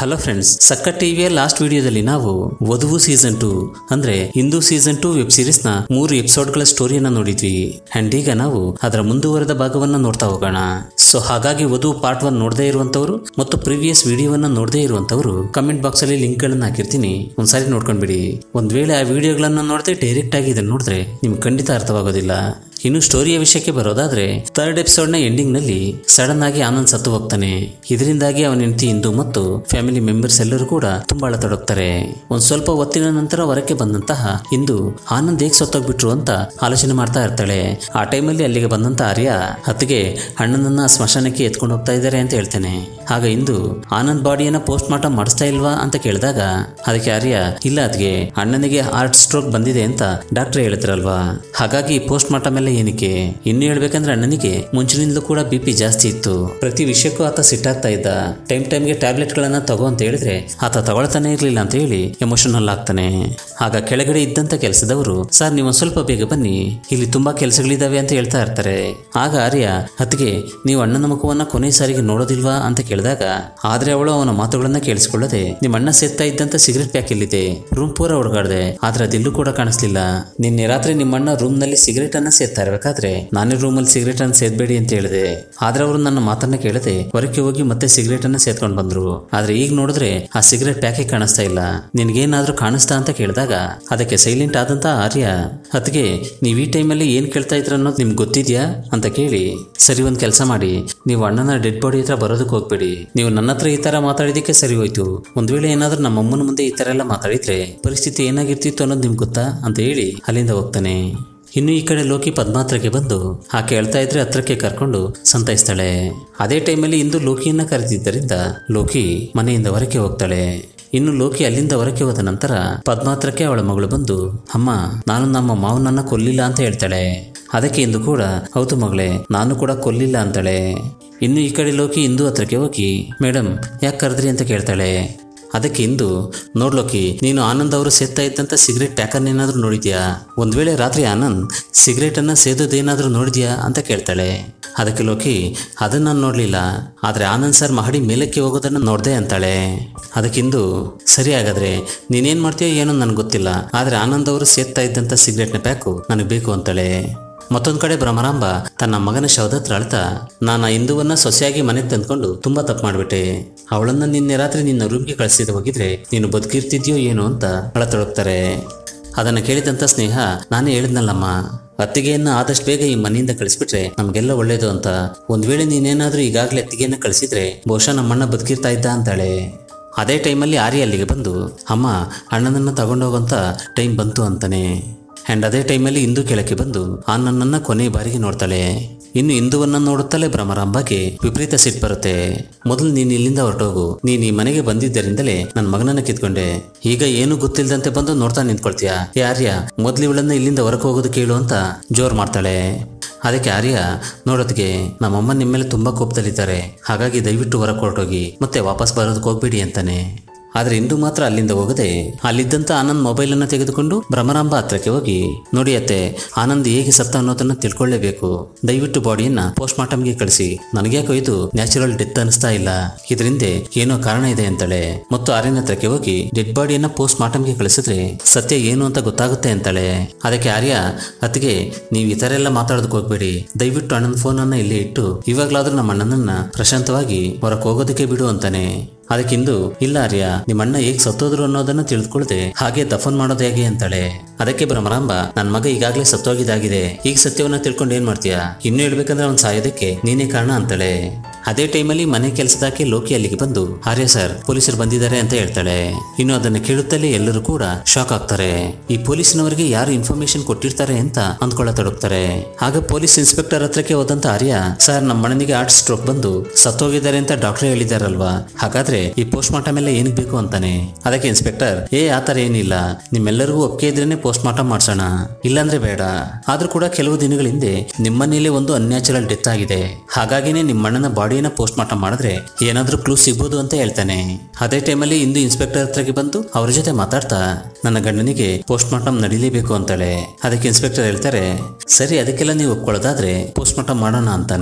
hello friends ಸಕ್ಕ ಟಿವಿಯ last ವಿಡಿಯೋದಲ್ಲಿ ನಾವು ವಧುವು ಸೀಸನ್ ಟು ಅಂದ್ರೆ Indu season two web series ನ ಮೂರು ಎಪಿಸೋಡ್ಗಳ ಸ್ಟೋರಿಯನ್ನ ನೋಡಿದ್ವಿ ಅಂಡ್ ಈಗ ನಾವು ಅದರ ಮುಂದುವರೆದ ಭಾಗವನ್ನ ನೋಡ್ತಾ ಹೋಗೋಣ ಸೊ ಹಾಗಾಗಿ ವಧು ಪಾರ್ಟ್ ಒನ್ ನೋಡದೇ ಇರುವಂತವರು ಮತ್ತು ಪ್ರೀವಿಯಸ್ ವಿಡಿಯೋವನ್ನ ನೋಡದೇ ಇರುವಂತವರು ಕಮೆಂಟ್ ಬಾಕ್ಸ್ ಅಲ್ಲಿ ಲಿಂಕ್ ಗಳನ್ನ ಹಾಕಿರ್ತೀನಿ ಒಂದ್ಸಾರಿ ನೋಡ್ಕೊಂಡ್ಬಿಡಿ ಒಂದ್ ವೇಳೆ ಆ ವಿಡಿಯೋಗಳನ್ನ ನೋಡದೆ ಡೈರೆಕ್ಟ್ ಆಗಿ ಇದನ್ನ ನೋಡಿದ್ರೆ ನಿಮ್ಗೆ ಖಂಡಿತ ಅರ್ಥವಾಗೋದಿಲ್ಲ ಇನ್ನು ಸ್ಟೋರಿಯ ವಿಷಯಕ್ಕೆ ಬರೋದಾದ್ರೆ ಥರ್ಡ್ ಎಪಿಸೋಡ್ ನ ಎಂಡಿಂಗ್ ನಲ್ಲಿ ಸಡನ್ ಆಗಿ ಆನಂದ್ ಸತ್ತು ಹೋಗ್ತಾನೆ ಇದರಿಂದಾಗಿ ಅವನ ಹೆಂಡತಿ ಇಂದು ಮತ್ತು ಫ್ಯಾಮಿಲಿ ಮೆಂಬರ್ಸ್ ಎಲ್ಲರೂ ಕೂಡ ತುಂಬಾ ಅಳತೊಡಗ್ತಾರೆ ಒಂದ್ ಸ್ವಲ್ಪ ಹೊತ್ತಿನ ನಂತರ ಹೊರಕ್ಕೆ ಬಂದಂತಹ ಇಂದು ಆನಂದ್ ಹೇಗ್ ಸತ್ತೋಗ್ಬಿಟ್ರು ಅಂತ ಆಲೋಚನೆ ಮಾಡ್ತಾ ಇರ್ತಾಳೆ ಆ ಟೈಮಲ್ಲಿ ಅಲ್ಲಿಗೆ ಬಂದಂತ ಆರ್ಯ ಹತ್ತಿಗೆ ಅಣ್ಣನನ್ನ ಸ್ಮಶಾನಕ್ಕೆ ಎತ್ಕೊಂಡು ಹೋಗ್ತಾ ಇದ್ದಾರೆ ಅಂತ ಹೇಳ್ತಾನೆ ಆಗ ಇಂದು ಆನಂದ್ ಬಾಡಿಯನ್ನ ಪೋಸ್ಟ್ ಮಾರ್ಟಮ್ ಮಾಡಿಸ್ತಾ ಇಲ್ವಾ ಅಂತ ಕೇಳಿದಾಗ ಅದಕ್ಕೆ ಆರ್ಯ ಇಲ್ಲ ಅದ್ಗೆ ಅಣ್ಣನಿಗೆ ಹಾರ್ಟ್ ಸ್ಟ್ರೋಕ್ ಬಂದಿದೆ ಅಂತ ಡಾಕ್ಟರ್ ಹೇಳಿದ್ರಲ್ವಾ ಹಾಗಾಗಿ ಪೋಸ್ಟ್ ಮಾರ್ಟಮ್ ಎಲ್ಲ ಏನಕ್ಕೆ ಇನ್ನು ಹೇಳ್ಬೇಕಂದ್ರೆ ಅಣ್ಣನಿಗೆ ಮುಂಚಿನಿಂದಲೂ ಕೂಡ ಬಿ ಪಿ ಜಾಸ್ತಿ ಇತ್ತು ಪ್ರತಿ ವಿಷಯಕ್ಕೂ ಆತ ಸಿಟ್ಟಾಗ್ತಾ ಇದ್ದ ಟೈಮ್ ಟೈಮ್ಗೆ ಟ್ಯಾಬ್ಲೆಟ್ ಗಳನ್ನ ತಗೋ ಅಂತ ಹೇಳಿದ್ರೆ ಆತ ತಗೊಳ್ತಾನೆ ಇರ್ಲಿಲ್ಲ ಅಂತ ಹೇಳಿ ಎಮೋಷನಲ್ ಆಗ್ತಾನೆ ಆಗ ಕೆಳಗಡೆ ಇದ್ದಂತ ಕೆಲಸದವರು ಸರ್ ನೀವು ಒಂದ್ ಸ್ವಲ್ಪ ಬೇಗ ಬನ್ನಿ ಇಲ್ಲಿ ತುಂಬಾ ಕೆಲಸಗಳಿದಾವೆ ಅಂತ ಹೇಳ್ತಾ ಇರ್ತಾರೆ ಆಗ ಆರ್ಯ ಹತ್ತಿಗೆ ನೀವು ಅಣ್ಣನ ಮುಖವನ್ನ ಕೊನೆ ಸಾರಿಗೆ ನೋಡೋದಿಲ್ವಾ ಅಂತ ಕೇಳಿದಾಗ ಆದ್ರೆ ಅವಳು ಅವನ ಮಾತುಗಳನ್ನ ಕೇಳಿಸ್ಕೊಳ್ಳದೆ ನಿಮ್ಮ ಅಣ್ಣ ಸೇರ್ತಾ ಇದ್ದಂತ ಸಿಗರೆಟ್ ಪ್ಯಾಕ್ ಇಲ್ಲಿದೆ ರೂಮ್ ಪೂರ ಹುಡುಗಾಡ್ದೆ ಆದ್ರೆ ಅದೆಲ್ಲೂ ಕೂಡ ಕಾಣಿಸ್ಲಿಲ್ಲ ನಿನ್ನೆ ರಾತ್ರಿ ನಿಮ್ಮ ಅಣ್ಣ ರೂಮ್ ನಲ್ಲಿ ಸಿಗರೆಟ್ ಅನ್ನ ಸೇರ್ತಾ ಇರ್ಬೇಕಾದ್ರೆ ನಾನೇ ರೂಮ್ ಅಲ್ಲಿ ಸಿಗರೆಟ್ ಅನ್ನ ಸೇದ್ಬೇಡಿ ಅಂತ ಹೇಳಿದೆ ಆದ್ರೆ ಅವರು ನನ್ನ ಮಾತನ್ನ ಕೇಳದೆ ಹೊರಕ್ಕೆ ಹೋಗಿ ಮತ್ತೆ ಸಿಗರೆಟ್ ಅನ್ನ ಸೇದ್ಕೊಂಡ್ ಬಂದ್ರು ಆದ್ರೆ ಈಗ ನೋಡಿದ್ರೆ ಆ ಸಿಗರೆಟ್ ಪ್ಯಾಕೇ ಕಾಣಿಸ್ತಾ ಇಲ್ಲ ನಿನ್ಗೇನಾದ್ರೂ ಕಾಣಿಸ್ತಾ ಅಂತ ಕೇಳಿದಾಗ ಅದಕ್ಕೆ ಸೈಲೆಂಟ್ ಆದಂತ ಆರ್ಯ ಅದಕ್ಕೆ ನೀವ್ ಈ ಟೈಮಲ್ಲಿ ಏನ್ ಕೇಳ್ತಾ ಇದ್ರ ಅನ್ನೋದು ನಿಮ್ಗೆ ಗೊತ್ತಿದ್ಯಾ ಅಂತ ಕೇಳಿ ಸರಿ ಒಂದ್ ಕೆಲಸ ಮಾಡಿ ನೀವು ಅಣ್ಣನ ಡೆಡ್ ಬಾಡಿ ಹತ್ರ ಬರೋದಕ್ಕೆ ಹೋಗ್ಬೇಡಿ ನೀವು ನನ್ನ ಹತ್ರ ಈ ತರ ಮಾತಾಡಿದಕ್ಕೆ ಸರಿ ಹೋಯ್ತು ಒಂದ್ ವೇಳೆ ಏನಾದ್ರೂ ನಮ್ಮ ಅಮ್ಮನ ಮುಂದೆ ಈ ತರ ಎಲ್ಲ ಮಾತಾಡಿದ್ರೆ ಪರಿಸ್ಥಿತಿ ಏನಾಗಿರ್ತಿತ್ತು ಅನ್ನೋದು ನಿಮ್ಗೆ ಗೊತ್ತಾ ಅಂತ ಹೇಳಿ ಅಲ್ಲಿಂದ ಹೋಗ್ತಾನೆ ಇನ್ನು ಈ ಕಡೆ ಲೋಕಿ ಪದ್ಮಾತ್ರಕ್ಕೆ ಬಂದು ಆಕೆ ಹೇಳ್ತಾ ಇದ್ರೆ ಹತ್ರಕ್ಕೆ ಕರ್ಕೊಂಡು ಸಂತೈಸ್ತಾಳೆ ಅದೇ ಟೈಮಲ್ಲಿ ಇಂದು ಲೋಕಿಯನ್ನ ಕರೆದಿದ್ದರಿಂದ ಲೋಕಿ ಮನೆಯಿಂದ ಹೊರಕ್ಕೆ ಹೋಗ್ತಾಳೆ ಇನ್ನು ಲೋಕಿ ಅಲ್ಲಿಂದ ಹೊರಕ್ಕೆ ಹೋದ ನಂತರ ಪದ್ಮಾತ್ರಕ್ಕೆ ಅವಳ ಮಗಳು ಬಂದು ಅಮ್ಮ ನಾನು ನಮ್ಮ ಮಾವನನ್ನ ಕೊಲ್ಲಿಲ್ಲ ಅಂತ ಹೇಳ್ತಾಳೆ ಅದಕ್ಕೆ ಇಂದು ಕೂಡ ಹೌದು ಮಗಳೇ ನಾನು ಕೂಡ ಕೊಲ್ಲಿಲ್ಲ ಅಂತಾಳೆ ಇನ್ನು ಈ ಕಡೆ ಲೋಕಿ ಇಂದು ಹತ್ರಕ್ಕೆ ಹೋಗಿ ಮೇಡಮ್ ಯಾಕೆ ಕರೆದ್ರಿ ಅಂತ ಕೇಳ್ತಾಳೆ ಅದಕ್ಕೆ ಇಂದು ನೋಡ್ಲೋಕಿ ನೀನು ಆನಂದ್ ಅವರು ಸೇದ್ತಾ ಇದ್ದಂತ ಸಿಗರೇಟ್ ಪ್ಯಾಕರ್ ಏನಾದ್ರೂ ನೋಡಿದ್ಯಾ ಒಂದ್ ವೇಳೆ ರಾತ್ರಿ ಆನಂದ್ ಸಿಗರೇಟ್ ಅನ್ನ ಸೇದೋದೇನಾದ್ರೂ ನೋಡಿದ್ಯಾ ಅಂತ ಕೇಳ್ತಾಳೆ ಅದಕ್ಕೆ ಲೋಕಿ ಅದನ್ನ ನಾನು ನೋಡ್ಲಿಲ್ಲ ಆದ್ರೆ ಆನಂದ್ ಸರ್ ಮಹಡಿ ಮೇಲಕ್ಕೆ ಹೋಗೋದನ್ನ ನೋಡ್ದೆ ಅಂತಾಳೆ ಅದಕ್ಕಿಂದು ಸರಿ ಹಾಗಾದ್ರೆ ನೀನೇನ್ ಮಾಡ್ತೀಯೋ ಏನೋ ನನಗೆ ಗೊತ್ತಿಲ್ಲ ಆದ್ರೆ ಆನಂದ್ ಅವರು ಸೇದ್ತಾ ಇದ್ದಂತ ಸಿಗರೇಟ್ನ ಪ್ಯಾಕು ನನಗೆ ಬೇಕು ಅಂತಾಳೆ ಮತ್ತೊಂದ್ ಕಡೆ ಭ್ರಮರಾಂಬ ತನ್ನ ಮಗನ ಶವದ ಹತ್ರ ಅಳ್ತಾ ನಾನು ಆ ಇಂದುವನ್ನ ಸೊಸೆಯಾಗಿ ಮನೆಗೆ ತಂದ್ಕೊಂಡು ತುಂಬಾ ತಪ್ಪು ಮಾಡ್ಬಿಟ್ಟೆ ಅವಳನ್ನ ನಿನ್ನೆ ರಾತ್ರಿ ನಿನ್ನ ರೂಮ್ಗೆ ಕಳಿಸಿದ ಹೋಗಿದ್ರೆ ನೀನು ಬದುಕಿರ್ತಿದ್ಯೋ ಏನೋ ಅಂತ ಅಳತೊಡಗ್ತಾರೆ ಅದನ್ನ ಕೇಳಿದಂತ ಸ್ನೇಹ ನಾನೇ ಹೇಳಿದ್ನಲ್ಲಮ್ಮ ಅತ್ತಿಗೆಯನ್ನ ಆದಷ್ಟು ಬೇಗ ಈ ಮನೆಯಿಂದ ಕಳಿಸ್ಬಿಟ್ರೆ ನಮ್ಗೆಲ್ಲ ಒಳ್ಳೇದು ಅಂತ ಒಂದ್ ವೇಳೆ ನೀನೇನಾದ್ರೂ ಈಗಾಗಲೇ ಅತ್ತಿಗೆಯನ್ನ ಕಳಿಸಿದ್ರೆ ಬಹುಶಃ ನಮ್ಮಣ್ಣ ಬದುಕಿರ್ತಾ ಇದ್ದ ಅಂತಾಳೆ ಅದೇ ಟೈಮಲ್ಲಿ ಆರ್ಯ ಅಲ್ಲಿಗೆ ಬಂದು ಅಮ್ಮ ಅಣ್ಣನನ್ನ ತಗೊಂಡೋಗಂತ ಟೈಮ್ ಬಂತು ಅಂತಾನೆ ಆ್ಯಂಡ್ ಅದೇ ಟೈಮಲ್ಲಿ ಇಂದು ಕೆಳಕ್ಕೆ ಬಂದು ಆ ನನ್ನನ್ನ ಕೊನೆ ಬಾರಿಗೆ ನೋಡ್ತಾಳೆ ಇನ್ನು ಇಂದುವನ್ನ ನೋಡುತ್ತಲೇ ಭ್ರಮರಾಂಬಗೆ ವಿಪರೀತ ಸಿಟ್ಟು ಬರುತ್ತೆ ಮೊದಲು ನೀನು ಇಲ್ಲಿಂದ ಹೊರಟೋಗು ನೀನು ಈ ಮನೆಗೆ ಬಂದಿದ್ದರಿಂದಲೇ ನನ್ನ ಮಗನನ್ನ ಕಿತ್ಕೊಂಡೆ ಈಗ ಏನು ಗೊತ್ತಿಲ್ಲದಂತೆ ಬಂದು ನೋಡ್ತಾ ನಿಂತ್ಕೊಳ್ತೀಯ ಏ ಆರ್ಯ ಮೊದ್ಲು ಇವಳನ್ನ ಇಲ್ಲಿಂದ ಹೊರಗೆ ಹೋಗೋದು ಕೇಳು ಅಂತ ಜೋರ್ ಮಾಡ್ತಾಳೆ ಅದಕ್ಕೆ ಆರ್ಯ ನೋಡೋದಕ್ಕೆ ನಮ್ಮಮ್ಮ ನಿಮ್ಮ ಮೇಲೆ ತುಂಬಾ ಕೋಪದಲ್ಲಿದ್ದಾರೆ ಹಾಗಾಗಿ ದಯವಿಟ್ಟು ಹೊರಗೆ ಹೊರಟೋಗಿ ಮತ್ತೆ ವಾಪಸ್ ಬರೋದಕ್ಕೆ ಹೋಗ್ಬೇಡಿ ಅಂತಾನೆ ಆದ್ರೆ ಇಂದು ಮಾತ್ರ ಅಲ್ಲಿಂದ ಹೋಗದೆ ಅಲ್ಲಿದ್ದಂತ ಆನಂದ್ ಮೊಬೈಲ್ ಅನ್ನ ತೆಗೆದುಕೊಂಡು ಭ್ರಮರಾಂಬ ಹತ್ರಕ್ಕೆ ಹೋಗಿ ನೋಡಿ ಅತ್ತೆ ಆನಂದ್ ಹೇಗೆ ಸತ್ತ ಅನ್ನೋದನ್ನ ತಿಳ್ಕೊಳ್ಳೇಬೇಕು ದಯವಿಟ್ಟು ಬಾಡಿಯನ್ನ ಪೋಸ್ಟ್ ಮಾರ್ಟಮ್ಗೆ ಕಳಿಸಿ ನನಗ್ಯಾಕೋ ಇದು ನ್ಯಾಚುರಲ್ ಡೆತ್ ಅನಿಸ್ತಾ ಇಲ್ಲ ಇದರಿಂದ ಏನೋ ಕಾರಣ ಇದೆ ಅಂತಾಳೆ ಮತ್ತು ಆರ್ಯನ ಹತ್ರಕ್ಕೆ ಹೋಗಿ ಡೆಡ್ ಬಾಡಿಯನ್ನ ಪೋಸ್ಟ್ ಮಾರ್ಟಮ್ಗೆ ಕಳಿಸಿದ್ರೆ ಸತ್ಯ ಏನು ಅಂತ ಗೊತ್ತಾಗುತ್ತೆ ಅಂತಾಳೆ ಅದಕ್ಕೆ ಆರ್ಯ ಅತ್ತಿಗೆ ನೀವು ಈ ತರ ಎಲ್ಲ ಮಾತಾಡೋದಕ್ಕೆ ಹೋಗ್ಬೇಡಿ ದಯವಿಟ್ಟು ಅಣ್ಣನ ಫೋನ್ ಅನ್ನ ಇಲ್ಲೇ ಇಟ್ಟು ಇವಾಗ್ಲಾದ್ರೂ ನಮ್ಮ ಅಣ್ಣನನ್ನ ಪ್ರಶಾಂತವಾಗಿ ಹೊರಗೆ ಹೋಗೋದಕ್ಕೆ ಬಿಡು ಅಂತಾನೆ ಅದಕ್ಕಿಂದು ಇಲ್ಲ ಆರ್ಯ ನಿಮ್ಮ ಅಣ್ಣ ಹೇಗ್ ಸತ್ತೋದ್ರು ಅನ್ನೋದನ್ನ ತಿಳಿದುಕೊಳ್ಳದೆ ಹಾಗೆ ದಫನ್ ಮಾಡೋದು ಹೇಗೆ ಅಂತಾಳೆ ಅದಕ್ಕೆ ಭ್ರಮರಾಂಬ ನನ್ನ ಮಗ ಈಗಾಗಲೇ ಸತ್ತೋಗಿದಾಗಿದೆ ಈಗ ಸತ್ಯವನ್ನ ತಿಳ್ಕೊಂಡು ಏನ್ ಮಾಡ್ತೀಯಾ ಇನ್ನು ಹೇಳ್ಬೇಕಂದ್ರೆ ಅವ್ನು ಸಾಯೋದಕ್ಕೆ ನೀನೇ ಕಾರಣ ಅಂತಾಳೆ ಅದೇ ಟೈಮಲ್ಲಿ ಮನೆ ಕೆಲಸದಾಕೆ ಲೋಕಿ ಅಲ್ಲಿಗೆ ಬಂದು ಆರ್ಯ ಸರ್ ಪೊಲೀಸರು ಬಂದಿದ್ದಾರೆ ಅಂತ ಹೇಳ್ತಾಳೆ ಇನ್ನು ಅದನ್ನ ಕೇಳುತ್ತಲೇ ಎಲ್ಲರೂ ಕೂಡ ಶಾಕ್ ಆಗ್ತಾರೆ ಈ ಪೊಲೀಸ್ನವರಿಗೆ ಯಾರು ಇನ್ಫಾರ್ಮೇಶನ್ ಕೊಟ್ಟಿರ್ತಾರೆ ಅಂತ ಅಂದ್ಕೊಳ್ಳತೊಡಗ್ತಾರೆ ಆಗ ಪೊಲೀಸ್ ಇನ್ಸ್ಪೆಕ್ಟರ್ ಹತ್ರಕ್ಕೆ ಹೋದಂತ ಆರ್ಯ ಸರ್ ನಮ್ಮ ಮಣ್ಣನಿಗೆ ಹಾರ್ಟ್ ಸ್ಟ್ರೋಕ್ ಬಂದು ಸತ್ತೋಗಿದ್ದಾರೆ ಅಂತ ಡಾಕ್ಟರ್ ಹೇಳಿದಾರಲ್ವಾ ಹಾಗಾದ್ರೆ ಈ ಪೋಸ್ಟ್ ಮಾರ್ಟಮ್ ಎಲ್ಲ ಏನಕ್ಕೆ ಬೇಕು ಅಂತಾನೆ ಅದಕ್ಕೆ ಇನ್ಸ್ಪೆಕ್ಟರ್ ಏ ಆತರ ಏನಿಲ್ಲ ನಿಮ್ಮೆಲ್ಲರಿಗೂ ಒಪ್ಪಿಗೆ ಇದ್ರೇನೆ ಪೋಸ್ಟ್ ಮಾರ್ಟಮ್ ಮಾಡ್ಸೋಣ ಇಲ್ಲಾಂದ್ರೆ ಬೇಡ ಆದ್ರೂ ಕೂಡ ಕೆಲವು ದಿನಗಳ ಹಿಂದೆ ನಿಮ್ಮನೇಲೆ ಒಂದು ಅನ್ಯಾಚುರಲ್ ಡೆತ್ ಆಗಿದೆ ಹಾಗಾಗಿನೇ ನಿಮ್ಮಣ್ಣನ ಬಾಡಿಯನ್ನ ಪೋಸ್ಟ್ ಮಾರ್ಟಮ್ ಮಾಡಿದ್ರೆ ಏನಾದ್ರೂ ಕ್ಲೂ ಸಿಗ್ಬೋದು ಅಂತ ಹೇಳ್ತಾನೆ ಅದೇ ಟೈಮಲ್ಲಿ ಇಂದು ಇನ್ಸ್ಪೆಕ್ಟರ್ ಹತ್ರಕ್ಕೆ ಬಂದು ಅವ್ರ ಜೊತೆ ಮಾತಾಡ್ತಾ ನನ್ನ ಗಂಡನಿಗೆ ಪೋಸ್ಟ್ ಮಾರ್ಟಮ್ ನಡೀಲೇಬೇಕು ಅಂತಾಳೆ ಅದಕ್ಕೆ ಇನ್ಸ್ಪೆಕ್ಟರ್ ಹೇಳ್ತಾರೆ ಸರಿ ಅದಕ್ಕೆಲ್ಲ ನೀವು ಒಪ್ಕೊಳ್ಳೋದಾದ್ರೆ ಪೋಸ್ಟ್ ಮಾರ್ಟಮ್ ಮಾಡೋಣ ಅಂತಾನೆ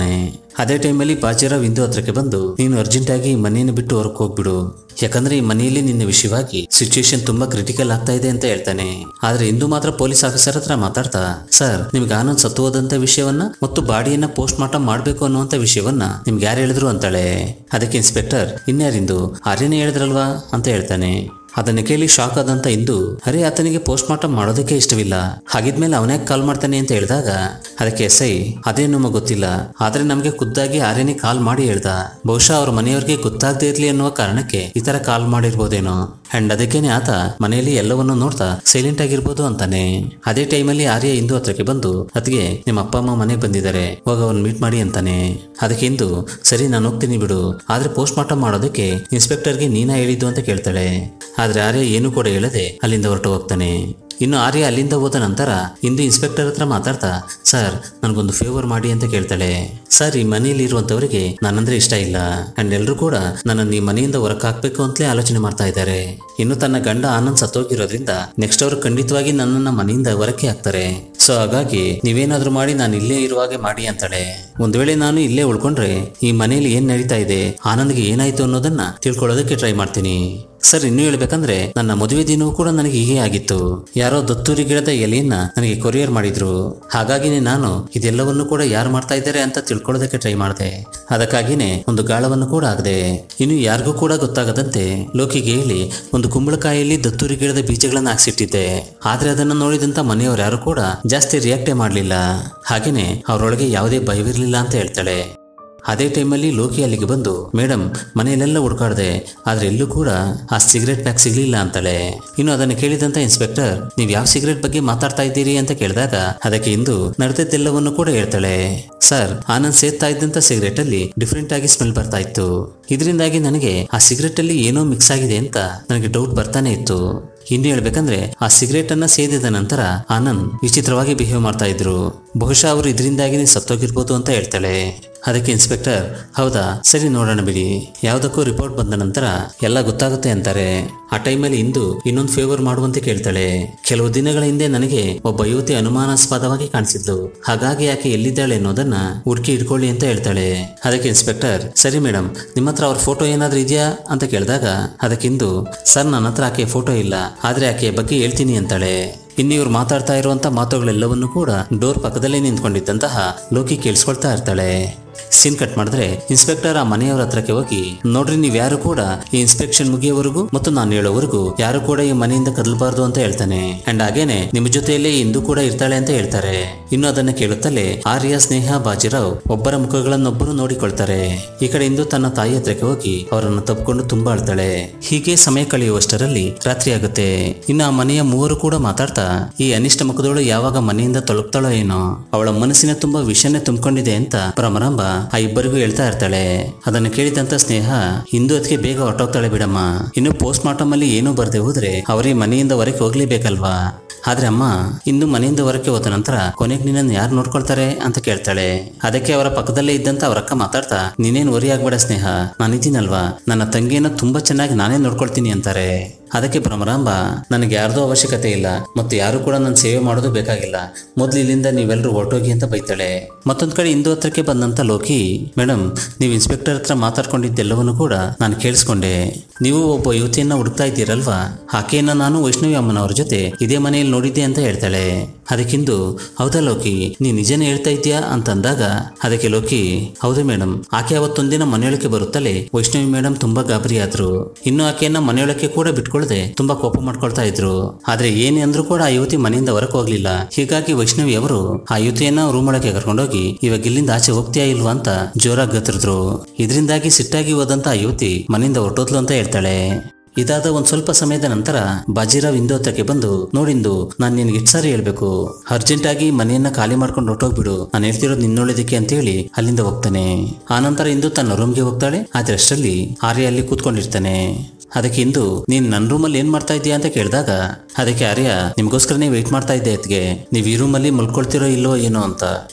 ಅದೇ ಟೈಮಲ್ಲಿ ಬಾಜಿರಾವ್ ಇಂದು ಹತ್ರಕ್ಕೆ ಬಂದು ನೀನು ಅರ್ಜೆಂಟಾಗಿ ಈ ಮನೆಯನ್ನು ಬಿಟ್ಟು ಹೊರಗೆ ಹೋಗ್ಬಿಡು ಯಾಕಂದ್ರೆ ಈ ಮನೆಯಲ್ಲಿ ನಿನ್ನ ವಿಷಯವಾಗಿ ಸಿಚುಯೇಷನ್ ತುಂಬಾ ಕ್ರಿಟಿಕಲ್ ಆಗ್ತಾ ಇದೆ ಅಂತ ಹೇಳ್ತಾನೆ ಆದ್ರೆ ಇಂದು ಮಾತ್ರ ಪೊಲೀಸ್ ಆಫೀಸರ್ ಹತ್ರ ಮಾತಾಡ್ತಾ ಸರ್ ನಿಮ್ಗೆ ಆನಂದ್ ಸತ್ತು ಹೋದಂತ ವಿಷಯವನ್ನ ಮತ್ತು ಬಾಡಿಯನ್ನ ಪೋಸ್ಟ್ ಮಾರ್ಟಮ್ ಮಾಡ್ಬೇಕು ಅನ್ನುವಂತ ವಿಷಯವನ್ನ ನಿಮ್ಗೆ ಯಾರು ಹೇಳಿದ್ರು ಅಂತಾಳೆ ಅದಕ್ಕೆ ಇನ್ಸ್ಪೆಕ್ಟರ್ ಇನ್ಯಾರಿಂದು ಆರ್ಯನೇ ಹೇಳಿದ್ರಲ್ವಾ ಅಂತ ಹೇಳ್ತಾನೆ ಅದನ್ನು ಕೇಳಿ ಶಾಕ್ ಆದಂತ ಇಂದು ಅರೆ ಆತನಿಗೆ ಪೋಸ್ಟ್ ಮಾರ್ಟಮ್ ಮಾಡೋದಕ್ಕೆ ಇಷ್ಟವಿಲ್ಲ ಹಾಗಿದ್ಮೇಲೆ ಅವನೇ ಕಾಲ್ ಮಾಡ್ತಾನೆ ಅಂತ ಹೇಳಿದಾಗ ಅದಕ್ಕೆ ಎಸ್ ಐ ಅದೇ ನಮಗೆ ಗೊತ್ತಿಲ್ಲ ಆದ್ರೆ ನಮಗೆ ಖುದ್ದಾಗಿ ಆರ್ಯನೇ ಕಾಲ್ ಮಾಡಿ ಹೇಳ್ದ ಬಹುಶಃ ಅವ್ರ ಮನೆಯವರಿಗೆ ಗೊತ್ತಾಗದೇ ಇರ್ಲಿ ಅನ್ನುವ ಕಾರಣಕ್ಕೆ ಈ ತರ ಕಾಲ್ ಮಾಡಿರ್ಬೋದೇನೋ ಅಂಡ್ ಅದಕ್ಕೇನೆ ಆತ ಮನೆಯಲ್ಲಿ ಎಲ್ಲವನ್ನೂ ನೋಡ್ತಾ ಸೈಲೆಂಟ್ ಆಗಿರ್ಬೋದು ಅಂತಾನೆ ಅದೇ ಟೈಮಲ್ಲಿ ಆರ್ಯ ಇಂದು ಹತ್ರಕ್ಕೆ ಬಂದು ಅದಕ್ಕೆ ನಿಮ್ಮ ಅಪ್ಪ ಅಮ್ಮ ಮನೆಗೆ ಬಂದಿದ್ದಾರೆ ಹೋಗ ಅವ್ರನ್ನ ಮೀಟ್ ಮಾಡಿ ಅಂತಾನೆ ಅದಕ್ಕೆ ಇಂದು ಸರಿ ನಾನು ಹೋಗ್ತೀನಿ ಬಿಡು ಆದ್ರೆ ಪೋಸ್ಟ್ ಮಾರ್ಟಮ್ ಮಾಡೋದಕ್ಕೆ ಇನ್ಸ್ಪೆಕ್ಟರ್ಗೆ ನೀನಾ ಹೇಳಿದ್ದು ಅಂತ ಕೇಳ್ತಾಳೆ ಆದ್ರೆ ಆರ್ಯ ಏನು ಕೂಡ ಹೇಳದೆ ಅಲ್ಲಿಂದ ಹೊರಟು ಹೋಗ್ತಾನೆ ಇನ್ನು ಆರ್ಯ ಅಲ್ಲಿಂದ ಹೋದ ನಂತರ ಇಂದು ಇನ್ಸ್ಪೆಕ್ಟರ್ ಹತ್ರ ಮಾತಾಡ್ತಾ ಸರ್ ನನಗೊಂದು ಫೇವರ್ ಮಾಡಿ ಅಂತ ಕೇಳ್ತಾಳೆ ಸರ್ ಈ ಮನೆಯಲ್ಲಿ ಇರುವಂತವರಿಗೆ ನಾನಂದ್ರೆ ಇಷ್ಟ ಇಲ್ಲ ಅಂಡ್ ಎಲ್ರು ಕೂಡ ನನ್ನನ್ನು ಈ ಮನೆಯಿಂದ ಹೊರಕ್ಕೆ ಹಾಕ್ಬೇಕು ಅಂತಲೇ ಆಲೋಚನೆ ಮಾಡ್ತಾ ಇದ್ದಾರೆ ಇನ್ನು ತನ್ನ ಗಂಡ ಆನಂದ್ ಸತ್ತೋಗಿರೋದ್ರಿಂದ ನೆಕ್ಸ್ಟ್ ಅವರು ಖಂಡಿತವಾಗಿ ನನ್ನನ್ನ ಮನೆಯಿಂದ ಹೊರಕ್ಕೆ ಹಾಕ್ತಾರೆ ಸೊ ಹಾಗಾಗಿ ನೀವೇನಾದ್ರೂ ಮಾಡಿ ನಾನು ಇಲ್ಲೇ ಇರುವಾಗೆ ಮಾಡಿ ಅಂತಾಳೆ ಒಂದ್ ವೇಳೆ ನಾನು ಇಲ್ಲೇ ಉಳ್ಕೊಂಡ್ರೆ ಈ ಮನೆಯಲ್ಲಿ ಏನ್ ನಡೀತಾ ಇದೆ ಆನಂದ್ಗೆ ಏನಾಯ್ತು ಅನ್ನೋದನ್ನ ತಿಳ್ಕೊಳ್ಳೋದಕ್ಕೆ ಟ್ರೈ ಮಾಡ್ತೀನಿ ಸರ್ ಇನ್ನೂ ಹೇಳ್ಬೇಕಂದ್ರೆ ನನ್ನ ಮದುವೆ ದಿನವೂ ಕೂಡ ನನಗೆ ಹೀಗೆ ಆಗಿತ್ತು ಯಾರೋ ದತ್ತೂರಿ ಗಿಡದ ಎಲೆಯನ್ನ ನನಗೆ ಕೊರಿಯರ್ ಮಾಡಿದ್ರು ಹಾಗಾಗಿನೇ ನಾನು ಇದೆಲ್ಲವನ್ನು ಕೂಡ ಯಾರು ಮಾಡ್ತಾ ಇದ್ದಾರೆ ಅಂತ ತಿಳ್ಕೊಳ್ಳೋದಕ್ಕೆ ಟ್ರೈ ಮಾಡಿದೆ ಅದಕ್ಕಾಗಿನೇ ಒಂದು ಗಾಳವನ್ನು ಕೂಡ ಆಗದೆ ಇನ್ನು ಯಾರಿಗೂ ಕೂಡ ಗೊತ್ತಾಗದಂತೆ ಲೋಕಿಗೆ ಹೇಳಿ ಒಂದು ಕುಂಬಳಕಾಯಿಯಲ್ಲಿ ದತ್ತೂರಿ ಗಿಡದ ಬೀಜಗಳನ್ನ ಹಾಕ್ಸಿಟ್ಟಿದ್ದೆ ಆದ್ರೆ ಅದನ್ನ ನೋಡಿದಂತ ಮನೆಯವರು ಯಾರು ಕೂಡ ಜಾಸ್ತಿ ರಿಯಾಕ್ಟೇ ಮಾಡಲಿಲ್ಲ ಹಾಗೇನೆ ಅವರೊಳಗೆ ಯಾವುದೇ ಭಯವಿರಲಿಲ್ಲ ಅಂತ ಹೇಳ್ತಾಳೆ ಅದೇ ಟೈಮಲ್ಲಿ ಲೋಕಿ ಅಲ್ಲಿಗೆ ಬಂದು ಮೇಡಮ್ ಮನೆಯಲ್ಲೆಲ್ಲ ಹುಡುಕಾಡ್ದೆ ಆದ್ರೆ ಎಲ್ಲೂ ಕೂಡ ಆ ಸಿಗರೆಟ್ ಪ್ಯಾಕ್ ಸಿಗ್ಲಿಲ್ಲ ಅಂತಾಳೆ ಇನ್ನು ಅದನ್ನು ಕೇಳಿದಂತ ಇನ್ಸ್ಪೆಕ್ಟರ್ ನೀವು ಯಾವ ಸಿಗರೆಟ್ ಬಗ್ಗೆ ಮಾತಾಡ್ತಾ ಇದ್ದೀರಿ ಅಂತ ಕೇಳಿದಾಗ ಅದಕ್ಕೆ ಇಂದು ನಡೆದದ್ದೆಲ್ಲವನ್ನು ಕೂಡ ಹೇಳ್ತಾಳೆ ಸರ್ ಆನಂದ್ ಸೇರ್ತಾ ಇದ್ದಂತ ಸಿಗರೆಟ್ ಅಲ್ಲಿ ಡಿಫ್ರೆಂಟ್ ಆಗಿ ಸ್ಮೆಲ್ ಬರ್ತಾ ಇತ್ತು ಇದರಿಂದಾಗಿ ನನಗೆ ಆ ಸಿಗರೆಟ್ ಅಲ್ಲಿ ಏನೋ ಮಿಕ್ಸ್ ಆಗಿದೆ ಅಂತ ನನಗೆ ಡೌಟ್ ಬರ್ತಾನೆ ಇತ್ತು ಇನ್ನು ಹೇಳ್ಬೇಕಂದ್ರೆ ಆ ಸಿಗರೇಟ್ ಅನ್ನ ಸೇದಿದ ನಂತರ ಆನಂದ್ ವಿಚಿತ್ರವಾಗಿ ಬಿಹೇವ್ ಮಾಡ್ತಾ ಇದ್ರು ಬಹುಶಃ ಅವರು ಇದರಿಂದಾಗಿನೇ ಸತ್ತೋಗಿರ್ಬೋದು ಅಂತ ಹೇಳ್ತಾಳೆ ಅದಕ್ಕೆ ಇನ್ಸ್ಪೆಕ್ಟರ್ ಹೌದಾ ಸರಿ ನೋಡೋಣ ಬಿಡಿ ಯಾವುದಕ್ಕೂ ರಿಪೋರ್ಟ್ ಬಂದ ನಂತರ ಎಲ್ಲ ಗೊತ್ತಾಗುತ್ತೆ ಅಂತಾರೆ ಆ ಟೈಮಲ್ಲಿ ಇಂದು ಇನ್ನೊಂದು ಫೇವರ್ ಮಾಡುವಂತೆ ಕೇಳ್ತಾಳೆ ಕೆಲವು ದಿನಗಳ ಹಿಂದೆ ನನಗೆ ಒಬ್ಬ ಯುವತಿ ಅನುಮಾನಾಸ್ಪದವಾಗಿ ಕಾಣಿಸಿದ್ಲು ಹಾಗಾಗಿ ಆಕೆ ಎಲ್ಲಿದ್ದಾಳೆ ಅನ್ನೋದನ್ನ ಹುಡುಕಿ ಇಟ್ಕೊಳ್ಳಿ ಅಂತ ಹೇಳ್ತಾಳೆ ಅದಕ್ಕೆ ಇನ್ಸ್ಪೆಕ್ಟರ್ ಸರಿ ಮೇಡಮ್ ನಿಮ್ಮ ಹತ್ರ ಅವ್ರ ಫೋಟೋ ಏನಾದ್ರೂ ಇದೆಯಾ ಅಂತ ಕೇಳಿದಾಗ ಅದಕ್ಕಿಂದು ಸರ್ ನನ್ನ ಹತ್ರ ಆಕೆ ಫೋಟೋ ಇಲ್ಲ ಆದ್ರೆ ಆಕೆಯ ಬಗ್ಗೆ ಹೇಳ್ತೀನಿ ಅಂತಾಳೆ ಇನ್ನು ಇವ್ರು ಮಾತಾಡ್ತಾ ಇರುವಂತ ಮಾತುಗಳೆಲ್ಲವನ್ನು ಕೂಡ ಡೋರ್ ಪಕ್ಕದಲ್ಲೇ ನಿಂತ್ಕೊಂಡಿದ್ದಂತಹ ಲೋಕಿ ಕೇಳಿಸ್ಕೊಳ್ತಾ ಇರ್ತಾಳೆ ಸೀನ್ ಕಟ್ ಮಾಡಿದ್ರೆ ಇನ್ಸ್ಪೆಕ್ಟರ್ ಆ ಮನೆಯವರ ಹತ್ರಕ್ಕೆ ಹೋಗಿ ನೋಡ್ರಿ ನೀವ್ ಯಾರು ಕೂಡ ಈ ಇನ್ಸ್ಪೆಕ್ಷನ್ ಮುಗಿಯೋವರೆಗೂ ಮತ್ತು ನಾನು ಹೇಳೋವರೆಗೂ ಯಾರು ಕೂಡ ಈ ಮನೆಯಿಂದ ಕದಲಬಾರ್ದು ಅಂತ ಹೇಳ್ತಾನೆ ಅಂಡ್ ಹಾಗೇನೆ ನಿಮ್ಮ ಜೊತೆಯಲ್ಲೇ ಇಂದು ಕೂಡ ಇರ್ತಾಳೆ ಅಂತ ಹೇಳ್ತಾರೆ ಇನ್ನು ಅದನ್ನ ಕೇಳುತ್ತಲೇ ಆರ್ಯ ಸ್ನೇಹ ಬಾಜಿರಾವ್ ಒಬ್ಬರ ಮುಖಗಳನ್ನೊಬ್ಬರು ನೋಡಿಕೊಳ್ತಾರೆ ಈ ಕಡೆ ಇಂದು ತನ್ನ ತಾಯಿ ಹತ್ರಕ್ಕೆ ಹೋಗಿ ಅವರನ್ನು ತಪ್ಪಿಕೊಂಡು ತುಂಬಾ ಅಳ್ತಾಳೆ ಹೀಗೆ ಸಮಯ ಕಳೆಯುವಷ್ಟರಲ್ಲಿ ರಾತ್ರಿ ಆಗುತ್ತೆ ಇನ್ನು ಆ ಮನೆಯ ಮೂವರು ಕೂಡ ಮಾತಾಡ್ತಾ ಈ ಅನಿಷ್ಟ ಮುಖದವಳು ಯಾವಾಗ ಮನೆಯಿಂದ ತೊಲಗ್ತಾಳೋ ಏನೋ ಅವಳ ಮನಸ್ಸಿನ ತುಂಬಾ ವಿಷಯನೇ ತುಂಬಿಕೊಂಡಿದೆ ಅಂತ ಭ್ರಮರಾಂಬ ಆ ಇಬ್ಬರಿಗೂ ಹೇಳ್ತಾ ಇರ್ತಾಳೆ ಅದನ್ನು ಕೇಳಿದಂತ ಸ್ನೇಹ ಇಂದು ಅದಕ್ಕೆ ಬೇಗ ಹೊರಟೋಗ್ತಾಳೆ ಬಿಡಮ್ಮ ಇನ್ನು ಪೋಸ್ಟ್ ಮಾರ್ಟಮ್ ಅಲ್ಲಿ ಏನೂ ಬರ್ದೆ ಹೋದ್ರೆ ಅವರೇ ಮನೆಯಿಂದ ಹೊರಗೆ ಹೋಗ್ಲೇಬೇಕಲ್ವಾ ಆದ್ರೆ ಅಮ್ಮ ಇಂದು ಮನೆಯಿಂದ ಹೊರಕ್ಕೆ ಹೋದ ನಂತರ ಕೊನೆಗೆ ನಿನ್ನನ್ನು ಯಾರು ನೋಡ್ಕೊಳ್ತಾರೆ ಅಂತ ಕೇಳ್ತಾಳೆ ಅದಕ್ಕೆ ಅವರ ಪಕ್ಕದಲ್ಲೇ ಇದ್ದಂತ ಅವರ ಅಕ್ಕ ಮಾತಾಡ್ತಾ ನೀನೇನು ವರಿ ಆಗ್ಬೇಡ ಸ್ನೇಹ ನಾನಿದ್ದೀನಲ್ವಾ ನನ್ನ ತಂಗಿಯನ್ನ ತುಂಬಾ ಚೆನ್ನಾಗಿ ನಾನೇ ನೋಡ್ಕೊಳ್ತೀನಿ ಅಂತಾರೆ ಅದಕ್ಕೆ ಭ್ರಮರಾಂಬ ನನಗೆ ಯಾರ್ದೋ ಅವಶ್ಯಕತೆ ಇಲ್ಲ ಮತ್ತು ಯಾರು ಕೂಡ ನನ್ನ ಸೇವೆ ಮಾಡೋದು ಬೇಕಾಗಿಲ್ಲ ಮೊದಲು ಇಲ್ಲಿಂದ ನೀವೆಲ್ಲರೂ ಹೊರಟೋಗಿ ಅಂತ ಬೈತಾಳೆ ಮತ್ತೊಂದ್ ಕಡೆ ಇಂದು ಹತ್ರಕ್ಕೆ ಬಂದಂತ ಲೋಕಿ ಮೇಡಮ್ ನೀವು ಇನ್ಸ್ಪೆಕ್ಟರ್ ಹತ್ರ ಮಾತಾಡ್ಕೊಂಡಿದ್ದೆಲ್ಲವನ್ನೂ ಕೂಡ ನಾನು ಕೇಳಿಸ್ಕೊಂಡೆ ನೀವು ಒಬ್ಬ ಯುವತಿಯನ್ನ ಹುಡುಕ್ತಾ ಇದ್ದೀರಲ್ವಾ ಆಕೆಯನ್ನ ನಾನು ವೈಷ್ಣವಿ ಅಮ್ಮನವ್ರ ಜೊತೆ ಇದೇ ಮನೆಯಲ್ಲಿ ನೋಡಿದ್ದೆ ಅಂತ ಹೇಳ್ತಾಳೆ ಅದಕ್ಕಿಂದು ಹೌದಾ ಲೋಕಿ ನೀ ನಿಜನೇ ಹೇಳ್ತಾ ಇದ್ಯಾ ಅಂತಂದಾಗ ಅದಕ್ಕೆ ಲೋಕಿ ಹೌದು ಮೇಡಮ್ ಆಕೆ ಅವತ್ತೊಂದಿನ ಮನೆಯೊಳಕ್ಕೆ ಬರುತ್ತಲೇ ವೈಷ್ಣವಿ ಮೇಡಮ್ ತುಂಬಾ ಗಾಬರಿ ಆದ್ರು ಇನ್ನು ಆಕೆಯನ್ನ ಮನೆಯೊಳಕ್ಕೆ ಕೂಡ ಬಿಟ್ಕೊಳ್ಳದೆ ತುಂಬಾ ಕೋಪ ಮಾಡ್ಕೊಳ್ತಾ ಇದ್ರು ಆದ್ರೆ ಏನೇ ಅಂದ್ರೂ ಕೂಡ ಆ ಯುವತಿ ಮನೆಯಿಂದ ಹೊರಗೆ ಹೋಗ್ಲಿಲ್ಲ ಹೀಗಾಗಿ ವೈಷ್ಣವಿ ಅವರು ಆ ಯುವತಿಯನ್ನ ರೂಮ್ ಒಳಗೆ ಕರ್ಕೊಂಡೋಗಿ ಇವಾಗ ಇಲ್ಲಿಂದ ಆಚೆ ಹೋಗ್ತೀಯಾ ಇಲ್ವಾ ಅಂತ ಜೋರಾಗಿ ಗತಿರಿದ್ರು ಇದರಿಂದಾಗಿ ಸಿಟ್ಟಾಗಿ ಹೋದಂತ ಆ ಯುವತಿ ಮನೆಯಿಂದ ಹೊರಟೋದ್ಲು ಅಂತ ಹೇಳ್ತಾಳೆ ಇದಾದ ಒಂದ್ ಸ್ವಲ್ಪ ಸಮಯದ ನಂತರ ಬಾಜಿರಾವ್ ಇಂದು ಹತ್ರಕ್ಕೆ ಬಂದು ನೋಡಿಂದು ನಾನು ನಿನ್ಗೆ ಎಷ್ಟು ಸಾರಿ ಹೇಳ್ಬೇಕು ಅರ್ಜೆಂಟ್ ಆಗಿ ಮನೆಯನ್ನ ಖಾಲಿ ಮಾಡ್ಕೊಂಡು ಹೊರಟೋಗ್ಬಿಡು ನಾನು ಹೇಳ್ತಿರೋದು ನಿನ್ನೊಳ್ಳೇದಕ್ಕೆ ಅಂತ ಹೇಳಿ ಅಲ್ಲಿಂದ ಹೋಗ್ತಾನೆ ಆನಂತರ ಇಂದು ತನ್ನ ರೂಮ್ಗೆ ಹೋಗ್ತಾಳೆ ಆದ್ರೆ ಅಷ್ಟರಲ್ಲಿ ಆರ್ಯ ಅಲ್ಲಿ ಕೂತ್ಕೊಂಡಿರ್ತಾನೆ ಅದಕ್ಕೆ ಇಂದು ನೀನ್ ನನ್ನ ರೂಮಲ್ಲಿ ಏನ್ ಮಾಡ್ತಾ ಇದೀಯಾ ಅಂತ ಕೇಳಿದಾಗ ಅದಕ್ಕೆ ಆರ್ಯ ನಿಮ್ಗೋಸ್ಕರನೇ ವೆಯ್ಟ್ ಮಾಡ್ತಾ ಇದ್ದೆ ಅತ್ಗೆ ನೀವು ಈ ರೂಮಲ್ಲಿ ಮಲ್ಕೊಳ್ತಿರೋ ಇಲ್ಲೋ ಏನೋ ಅಂತ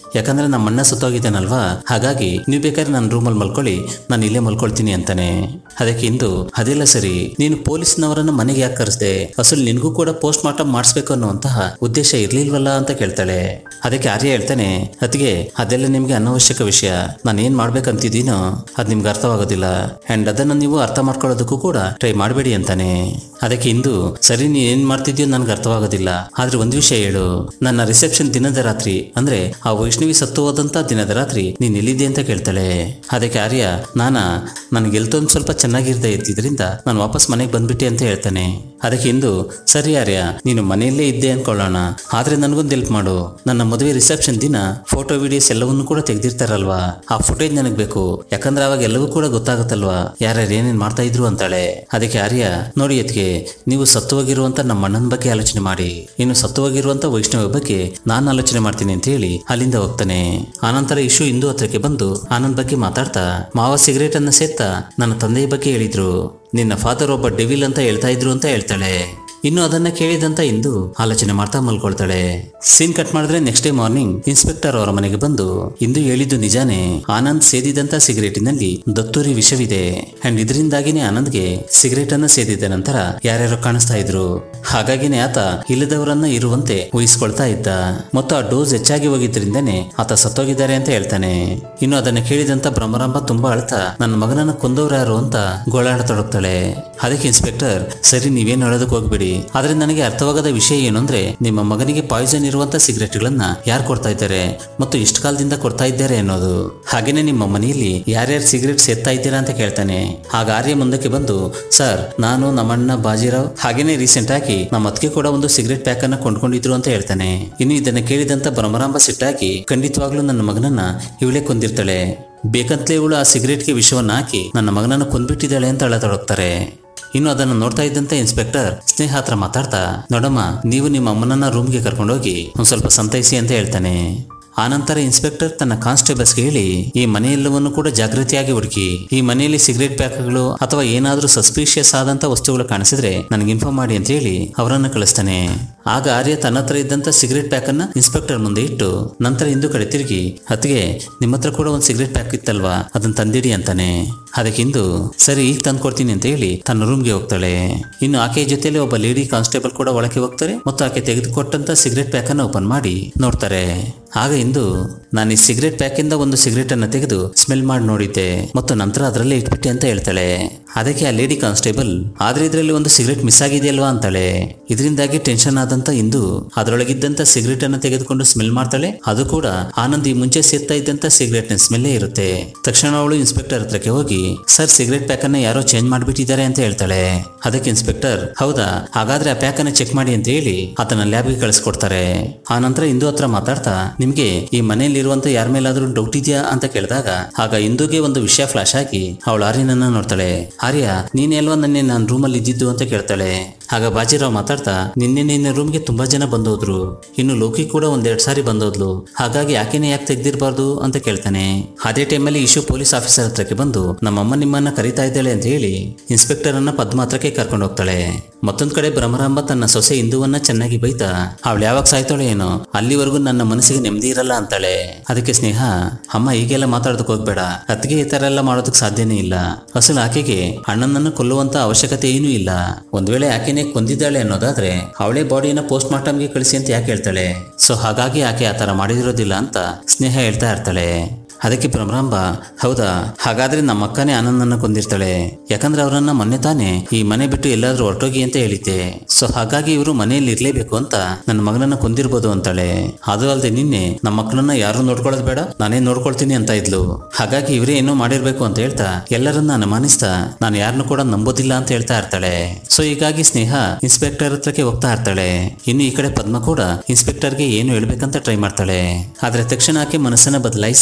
ಯಾಕಂದ್ರೆ ನಮ್ಮ ಅಣ್ಣ ಸುತ್ತೋಗಿದ್ದಾನಲ್ವಾ ಹಾಗಾಗಿ ನೀವು ಬೇಕಾದ್ರೆ ನನ್ನ ರೂಮಲ್ಲಿ ಮಲ್ಕೊಳ್ಳಿ ನಾನು ಇಲ್ಲೇ ಮಲ್ಕೊಳ್ತೀನಿ ಅಂತಾನೆ ಅದಕ್ಕೆ ಇಂದು ಅದೆಲ್ಲ ಸರಿ ನೀನು ಪೊಲೀಸ್ನವರನ್ನ ಮನೆಗೆ ಯಾಕೆ ಕರೆಸ್ದೆ ಅಸಲು ನಿನಗೂ ಕೂಡ ಪೋಸ್ಟ್ ಮಾರ್ಟಮ್ ಮಾಡಿಸ್ಬೇಕು ಅನ್ನುವಂತಹ ಉದ್ದೇಶ ಇರ್ಲಿಲ್ವಲ್ಲ ಅಂತ ಕೇಳ್ತಾಳೆ ಅದಕ್ಕೆ ಆರ್ಯ ಹೇಳ್ತಾನೆ ಅದಕ್ಕೆ ಅದೆಲ್ಲ ನಿಮ್ಗೆ ಅನವಶ್ಯಕ ವಿಷಯ ನಾನು ಏನ್ ಮಾಡ್ಬೇಕಂತಿದ್ದೀನೋ ಅದ್ ನಿಮ್ಗೆ ಅರ್ಥವಾಗೋದಿಲ್ಲ ಅಂಡ್ ಅದನ್ನ ನೀವು ಅರ್ಥ ಮಾಡ್ಕೊಳ್ಳೋದಕ್ಕೂ ಕೂಡ ಟ್ರೈ ಮಾಡಬೇಡಿ ಅಂತಾನೆ ಅದಕ್ಕೆ ಇಂದು ಸರಿ ನೀ ಏನ್ ಮಾಡ್ತಿದ್ಯೋ ನನ್ಗೆ ಅರ್ಥವಾಗೋದಿಲ್ಲ ಆದ್ರೆ ಒಂದ್ ವಿಷಯ ಹೇಳು ನನ್ನ ರಿಸೆಪ್ಷನ್ ದಿನದ ರಾತ್ರಿ ಅಂದ್ರೆ ಆ ವೈಷ್ಣವಿ ಸತ್ತು ಹೋದಂತ ದಿನದ ರಾತ್ರಿ ನೀನ್ ಎಲ್ಲಿದ್ದೆ ಅಂತ ಕೇಳ್ತಾಳೆ ಅದಕ್ಕೆ ಆರ್ಯ ನಾನ ನನ್ಗೆ ಎಲ್ತೊಂದು ಸ್ವಲ್ಪ ಚೆನ್ನಾಗಿರ್ದೆ ಇದ್ದಿದ್ರಿಂದ ನಾನು ವಾಪಸ್ ಮನೆಗೆ ಬಂದ್ಬಿಟ್ಟೆ ಅಂತ ಹೇಳ್ತಾನೆ ಅದಕ್ಕೆ ಇಂದು ಸರಿ ಆರ್ಯ ನೀನು ಮನೆಯಲ್ಲೇ ಇದ್ದೆ ಅನ್ಕೊಳ್ಳೋಣ ಆದ್ರೆ ನನಗೊಂದು ಹೆಲ್ಪ್ ಮಾಡು ನನ್ನ ಮದುವೆ ರಿಸೆಪ್ಷನ್ ದಿನ ಫೋಟೋ ವಿಡಿಯೋಸ್ ಎಲ್ಲವನ್ನೂ ಕೂಡ ತೆಗ್ದಿರ್ತಾರಲ್ವಾ ಆ ಫುಟೇಜ್ ನನಗೆ ಬೇಕು ಯಾಕಂದ್ರೆ ಅವಾಗ ಎಲ್ಲವೂ ಕೂಡ ಗೊತ್ತಾಗುತ್ತಲ್ವಾ ಯಾರ್ಯಾರು ಏನೇನ್ ಮಾಡ್ತಾ ಇದ್ರು ಅಂತಾಳೆ ಅದಕ್ಕೆ ಆರ್ಯ ನೋಡಿ ಅದಕ್ಕೆ ನೀವು ಸತ್ತು ಹೋಗಿರುವಂತ ನಮ್ಮ ಅಣ್ಣನ ಬಗ್ಗೆ ಆಲೋಚನೆ ಮಾಡಿ ಇನ್ನು ಸತ್ತು ಹೋಗಿರುವಂತ ವೈಷ್ಣವ ಬಗ್ಗೆ ನಾನು ಆಲೋಚನೆ ಮಾಡ್ತೀನಿ ಅಂತ ಹೇಳಿ ಅಲ್ಲಿಂದ ಹೋಗ್ತಾನೆ ಆನಂತರ ಇಶು ಇಂದು ಹತ್ರಕ್ಕೆ ಬಂದು ಆನಂದ್ ಬಗ್ಗೆ ಮಾತಾಡ್ತಾ ಮಾವ ಸಿಗರೇಟ್ ಅನ್ನ ಸೇತ್ತ ನನ್ನ ತಂದೆಯ ಬಗ್ಗೆ ಹೇಳಿದ್ರು ನಿನ್ನ ಫಾದರ್ ಒಬ್ಬ ಡೆವಿಲ್ ಅಂತ ಹೇಳ್ತಾ ಇದ್ರು ಅಂತ ಹೇಳ್ತಾಳೆ ಇನ್ನು ಅದನ್ನ ಕೇಳಿದಂತ ಇಂದು ಆಲೋಚನೆ ಮಾಡ್ತಾ ಮಲ್ಕೊಳ್ತಾಳೆ ಸೀನ್ ಕಟ್ ಮಾಡಿದ್ರೆ ನೆಕ್ಸ್ಟ್ ಡೇ ಮಾರ್ನಿಂಗ್ ಇನ್ಸ್ಪೆಕ್ಟರ್ ಅವರ ಮನೆಗೆ ಬಂದು ಇಂದು ಹೇಳಿದ್ದು ನಿಜಾನೇ ಆನಂದ್ ಸೇದಿದಂತ ಸಿಗರೇಟಿನಲ್ಲಿ ದತ್ತೂರಿ ವಿಷವಿದೆ ಅಂಡ್ ಇದರಿಂದಾಗಿನೇ ಆನಂದ್ಗೆ ಸಿಗರೇಟ್ ಅನ್ನ ಸೇದಿದ ನಂತರ ಯಾರ್ಯಾರೋ ಕಾಣಿಸ್ತಾ ಇದ್ರು ಹಾಗಾಗಿನೇ ಆತ ಇಲ್ಲದವರನ್ನ ಇರುವಂತೆ ಊಹಿಸ್ಕೊಳ್ತಾ ಇದ್ದ ಮತ್ತು ಆ ಡೋಸ್ ಹೆಚ್ಚಾಗಿ ಹೋಗಿದ್ರಿಂದನೇ ಆತ ಸತ್ತೋಗಿದ್ದಾರೆ ಅಂತ ಹೇಳ್ತಾನೆ ಇನ್ನು ಅದನ್ನ ಕೇಳಿದಂತ ಬ್ರಹ್ಮರಾಂಬ ತುಂಬಾ ಅಳ್ತಾ ನನ್ನ ಮಗನನ್ನ ಕೊಂದವ್ರು ಯಾರು ಅಂತ ಗೋಳಾಡತೊಡಗ್ತಾಳೆ ಅದಕ್ಕೆ ಇನ್ಸ್ಪೆಕ್ಟರ್ ಸರಿ ನೀವೇನು ಹೇಳೋದಕ್ಕೆ ಹೋಗ್ಬೇಡಿ ಆದ್ರೆ ನನಗೆ ಅರ್ಥವಾಗದ ವಿಷಯ ಏನು ಅಂದ್ರೆ ನಿಮ್ಮ ಮಗನಿಗೆ ಪಾಯ್ಸನ್ ಇರುವಂತ ಸಿಗರೆಟ್ಗಳನ್ನ ಯಾರು ಕೊಡ್ತಾ ಇದ್ದಾರೆ ಮತ್ತು ಎಷ್ಟು ಕಾಲದಿಂದ ಕೊಡ್ತಾ ಇದ್ದಾರೆ ಅನ್ನೋದು ಹಾಗೇನೆ ನಿಮ್ಮ ಮನೆಯಲ್ಲಿ ಯಾರ್ಯಾರು ಸಿಗರೆಟ್ ಸೇರ್ತಾ ಇದ್ದೀರಾ ಅಂತ ಕೇಳ್ತಾನೆ ಆಗ ಆರ್ಯ ಮುಂದಕ್ಕೆ ಬಂದು ಸರ್ ನಾನು ನಮ್ಮಣ್ಣ ಬಾಜಿರಾವ್ ಹಾಗೇನೆ ರೀಸೆಂಟ್ ಆಗಿ ನಮ್ಮ ಅತ್ತಿಗೆ ಕೂಡ ಒಂದು ಸಿಗರೆಟ್ ಪ್ಯಾಕ್ ಅನ್ನ ಕೊಂಡ್ಕೊಂಡಿದ್ರು ಅಂತ ಹೇಳ್ತಾನೆ ಇನ್ನು ಇದನ್ನ ಕೇಳಿದಂತ ಭ್ರಮರಾಂಬ ಸಿಟ್ಟಾಗಿ ಖಂಡಿತವಾಗ್ಲೂ ನನ್ನ ಮಗನನ್ನ ಇವಳೇ ಕೊಂದಿರ್ತಾಳೆ ಬೇಕಂತಲೇ ಇವಳು ಆ ಸಿಗರೇಟ್ಗೆ ವಿಷವನ್ನ ಹಾಕಿ ನನ್ನ ಮಗನನ್ನ ಕೊಂದ್ಬಿಟ್ಟಿದ್ದಾಳೆ ಅಂತ ಅಳತೊಡಗ್ತಾರೆ ಇನ್ನು ಅದನ್ನು ನೋಡ್ತಾ ಇದ್ದಂತ ಇನ್ಸ್ಪೆಕ್ಟರ್ ಸ್ನೇಹ ಹತ್ರ ಮಾತಾಡ್ತಾ ನೋಡಮ್ಮ ನೀವು ನಿಮ್ಮ ಅಮ್ಮನನ್ನ ರೂಮ್ಗೆ ಕರ್ಕೊಂಡೋಗಿ ಒಂದ್ ಸ್ವಲ್ಪ ಸಂತೈಸಿ ಅಂತ ಹೇಳ್ತಾನೆ ಆನಂತರ ಇನ್ಸ್ಪೆಕ್ಟರ್ ತನ್ನ ಕಾನ್ಸ್ಟೇಬಲ್ಸ್ಗೆ ಹೇಳಿ ಈ ಮನೆಯೆಲ್ಲವನ್ನು ಕೂಡ ಜಾಗೃತಿಯಾಗಿ ಹುಡುಕಿ ಈ ಮನೆಯಲ್ಲಿ ಸಿಗರೇಟ್ ಪ್ಯಾಕ್ಗಳು ಅಥವಾ ಏನಾದರೂ ಸಸ್ಪಿಷಿಯಸ್ ಆದಂತ ವಸ್ತುಗಳು ಕಾಣಿಸಿದ್ರೆ ನನಗೆ ಇನ್ಫಾರ್ಮ್ ಮಾಡಿ ಅಂತ ಹೇಳಿ ಅವರನ್ನ ಕಳಿಸ್ತಾನೆ ಆಗ ಆರ್ಯ ತನ್ನ ಹತ್ರ ಇದ್ದಂತ ಸಿಗರೇಟ್ ಪ್ಯಾಕ್ ಅನ್ನ ಇನ್ಸ್ಪೆಕ್ಟರ್ ಮುಂದೆ ಇಟ್ಟು ನಂತರ ಹಿಂದೂ ಕಡೆ ತಿರುಗಿ ಅತ್ತಿಗೆ ನಿಮ್ಮ ಹತ್ರ ಕೂಡ ಒಂದು ಸಿಗರೇಟ್ ಪ್ಯಾಕ್ ಇತ್ತಲ್ವಾ ಅದನ್ನ ತಂದಿಡಿ ಅಂತಾನೆ ಅದಕ್ಕೆ ಇಂದು ಸರಿ ಈಗ ತಂದು ಕೊಡ್ತೀನಿ ಅಂತ ಹೇಳಿ ತನ್ನ ರೂಮ್ಗೆ ಹೋಗ್ತಾಳೆ ಇನ್ನು ಆಕೆಯ ಜೊತೆಲಿ ಒಬ್ಬ ಲೇಡಿ ಕಾನ್ಸ್ಟೇಬಲ್ ಕೂಡ ಒಳಗೆ ಹೋಗ್ತಾರೆ ಮತ್ತು ಆಕೆ ತೆಗೆದುಕೊಟ್ಟಂತ ಸಿಗರೇಟ್ ಪ್ಯಾಕ್ ಅನ್ನು ಓಪನ್ ಮಾಡಿ ನೋಡ್ತಾರೆ ಆಗ ಇಂದು ನಾನು ಈ ಸಿಗರೇಟ್ ಪ್ಯಾಕ್ ಇಂದ ಒಂದು ಸಿಗರೇಟ್ ಅನ್ನ ತೆಗೆದು ಸ್ಮೆಲ್ ಮಾಡಿ ನೋಡಿದ್ದೆ ಮತ್ತು ನಂತರ ಅದರಲ್ಲೇ ಇಟ್ಬಿಟ್ಟೆ ಅಂತ ಹೇಳ್ತಾಳೆ ಅದಕ್ಕೆ ಆ ಲೇಡಿ ಕಾನ್ಸ್ಟೇಬಲ್ ಆದ್ರೆ ಇದರಲ್ಲಿ ಒಂದು ಸಿಗರೇಟ್ ಮಿಸ್ ಆಗಿದೆಯಲ್ವಾ ಅಂತಾಳೆ ಇದರಿಂದಾಗಿ ಟೆನ್ಷನ್ ಆದಂತ ಇಂದು ಅದರೊಳಗಿದ್ದಂತ ಸಿಗರೇಟ್ ಅನ್ನ ತೆಗೆದುಕೊಂಡು ಸ್ಮೆಲ್ ಮಾಡ್ತಾಳೆ ಅದು ಕೂಡ ಆನಂದ್ ಈ ಮುಂಚೆ ಸೇರ್ತಾ ಇದ್ದಂತ ಸಿಗರೇಟ್ ನ ಸ್ಮೆಲ್ಲೇ ಇರುತ್ತೆ ತಕ್ಷಣ ಅವಳು ಇನ್ಸ್ಪೆಕ್ಟರ್ ಹತ್ರಕ್ಕೆ ಹೋಗಿ ಸರ್ ಸಿಗರೇಟ್ ಪ್ಯಾಕ್ ಅನ್ನ ಯಾರೋ ಚೇಂಜ್ ಮಾಡ್ಬಿಟ್ಟಿದ್ದಾರೆ ಅಂತ ಹೇಳ್ತಾಳೆ ಅದಕ್ಕೆ ಇನ್ಸ್ಪೆಕ್ಟರ್ ಹೌದಾ ಹಾಗಾದ್ರೆ ಆ ಪ್ಯಾಕ್ ಅನ್ನ ಚೆಕ್ ಮಾಡಿ ಅಂತ ಹೇಳಿ ಆತನ ಲ್ಯಾಬ್ಗೆ ಕಳಿಸ್ಕೊಡ್ತಾರೆ ಆ ನಂತರ ಇಂದು ಹತ್ರ ಮಾತಾಡ್ತಾ ನಿಮ್ಗೆ ಈ ಮನೆಯಲ್ಲಿರುವಂತ ಯಾರ ಮೇಲಾದ್ರೂ ಡೌಟ್ ಇದೆಯಾ ಅಂತ ಕೇಳಿದಾಗ ಆಗ ಇಂದುಗೆ ಒಂದು ವಿಷಯ ಫ್ಲಾಶ್ ಆಗಿ ಅವಳು ಆರ್ಯನನ್ನ ನೋಡ್ತಾಳೆ ಆರ್ಯ ನೀನೇ ಅಲ್ವಾ ನನ್ನೆ ನಾನು ರೂಮಲ್ಲಿ ಇದ್ದಿದ್ದು ಅಂತ ಕೇಳ್ತಾಳೆ ಆಗ ಬಾಜಿರಾವ್ ಮಾತಾಡ್ತಾ ನಿನ್ನೆ ನಿನ್ನ ರೂಮ್ಗೆ ತುಂಬಾ ಜನ ಬಂದೋದ್ರು ಇನ್ನು ಲೋಕಿ ಕೂಡ ಒಂದೆರಡು ಸಾರಿ ಬಂದೋದ್ಲು ಹಾಗಾಗಿ ಆಕೆನೇ ಯಾಕೆ ತೆಗ್ದಿರ್ಬಾರ್ದು ಅಂತ ಕೇಳ್ತಾನೆ ಅದೇ ಟೈಮಲ್ಲಿ ಇಶು ಪೊಲೀಸ್ ಆಫೀಸರ್ ಹತ್ರಕ್ಕೆ ಬಂದು ನಮ್ಮಮ್ಮ ನಿಮ್ಮನ್ನ ಕರೀತಾ ಇದ್ದಾಳೆ ಅಂತ ಹೇಳಿ ಇನ್ಸ್ಪೆಕ್ಟರ್ ಅನ್ನ ಪದ್ಮ ಹತ್ರಕ್ಕೆ ಕರ್ಕೊಂಡು ಹೋಗ್ತಾಳೆ ಮತ್ತೊಂದ್ ಕಡೆ ಭ್ರಮರಾಂಬ ತನ್ನ ಸೊಸೆ ಇಂದುವನ್ನ ಚೆನ್ನಾಗಿ ಬೈತಾ ಅವಳು ಯಾವಾಗ ಸಾಯ್ತಾಳೆ ಏನೋ ಅಲ್ಲಿವರೆಗೂ ನನ್ನ ಮನಸ್ಸಿಗೆ ನೆಮ್ಮದಿ ಇರಲ್ಲ ಅಂತಾಳೆ ಅದಕ್ಕೆ ಸ್ನೇಹ ಅಮ್ಮ ಹೀಗೆಲ್ಲ ಮಾತಾಡೋದಕ್ಕೆ ಹೋಗ್ಬೇಡ ಅತ್ತಿಗೆ ಈ ತರ ಎಲ್ಲ ಮಾಡೋದಕ್ಕೆ ಸಾಧ್ಯನೇ ಇಲ್ಲ ಅಸಲು ಆಕೆಗೆ ಅಣ್ಣನನ್ನು ಕೊಲ್ಲುವಂತ ಅವಶ್ಯಕತೆ ಏನೂ ಇಲ್ಲ ಒಂದ್ ವೇಳೆ ಆಕೆನೇ ಕೊಂದಿದ್ದಾಳೆ ಅನ್ನೋದಾದ್ರೆ ಅವಳೇ ಬಾಡಿನ ಪೋಸ್ಟ್ ಮಾರ್ಟಮ್ಗೆ ಕಳಿಸಿ ಅಂತ ಯಾಕೆ ಹೇಳ್ತಾಳೆ ಸೊ ಹಾಗಾಗಿ ಆಕೆ ಆ ತರ ಮಾಡಿದಿರೋದಿಲ್ಲ ಅಂತ ಸ್ನೇಹ ಹೇಳ್ತಾ ಇರ್ತಾಳೆ ಅದಕ್ಕೆ ಭ್ರಮರಾಂಬ ಹೌದಾ ಹಾಗಾದ್ರೆ ನಮ್ಮ ಅಕ್ಕನೇ ಆನಂದನ್ನ ಕೊಂದಿರ್ತಾಳೆ ಯಾಕಂದ್ರೆ ಅವರನ್ನ ಮೊನ್ನೆ ತಾನೇ ಈ ಮನೆ ಬಿಟ್ಟು ಎಲ್ಲಾದ್ರೂ ಹೊರಟೋಗಿ ಅಂತ ಹೇಳಿದ್ದೆ ಸೊ ಹಾಗಾಗಿ ಇವರು ಮನೆಯಲ್ಲಿ ಇರ್ಲೇಬೇಕು ಅಂತ ನನ್ನ ಮಗನನ್ನ ಕೊಂದಿರ್ಬೋದು ಅಂತಾಳೆ ಅದು ಅಲ್ಲದೆ ನಿನ್ನೆ ನಮ್ಮ ಮಕ್ಕಳನ್ನ ಯಾರು ನೋಡ್ಕೊಳ್ಳೋದು ಬೇಡ ನಾನೇ ನೋಡ್ಕೊಳ್ತೀನಿ ಅಂತ ಇದ್ಲು ಹಾಗಾಗಿ ಇವರೇ ಏನೋ ಮಾಡಿರ್ಬೇಕು ಅಂತ ಹೇಳ್ತಾ ಎಲ್ಲರನ್ನ ಅನುಮಾನಿಸ್ತಾ ನಾನು ಯಾರನ್ನು ಕೂಡ ನಂಬೋದಿಲ್ಲ ಅಂತ ಹೇಳ್ತಾ ಇರ್ತಾಳೆ ಸೊ ಹೀಗಾಗಿ ಸ್ನೇಹ ಇನ್ಸ್ಪೆಕ್ಟರ್ ಹತ್ರಕ್ಕೆ ಹೋಗ್ತಾ ಇರ್ತಾಳೆ ಇನ್ನು ಈ ಕಡೆ ಪದ್ಮ ಕೂಡ ಇನ್ಸ್ಪೆಕ್ಟರ್ಗೆ ಏನು ಹೇಳ್ಬೇಕಂತ ಟ್ರೈ ಮಾಡ್ತಾಳೆ ಆದ್ರೆ ತಕ್ಷಣ ಆಕೆ ಮನಸ್ಸನ್ನ ಬದಲಾಯಿಸಿ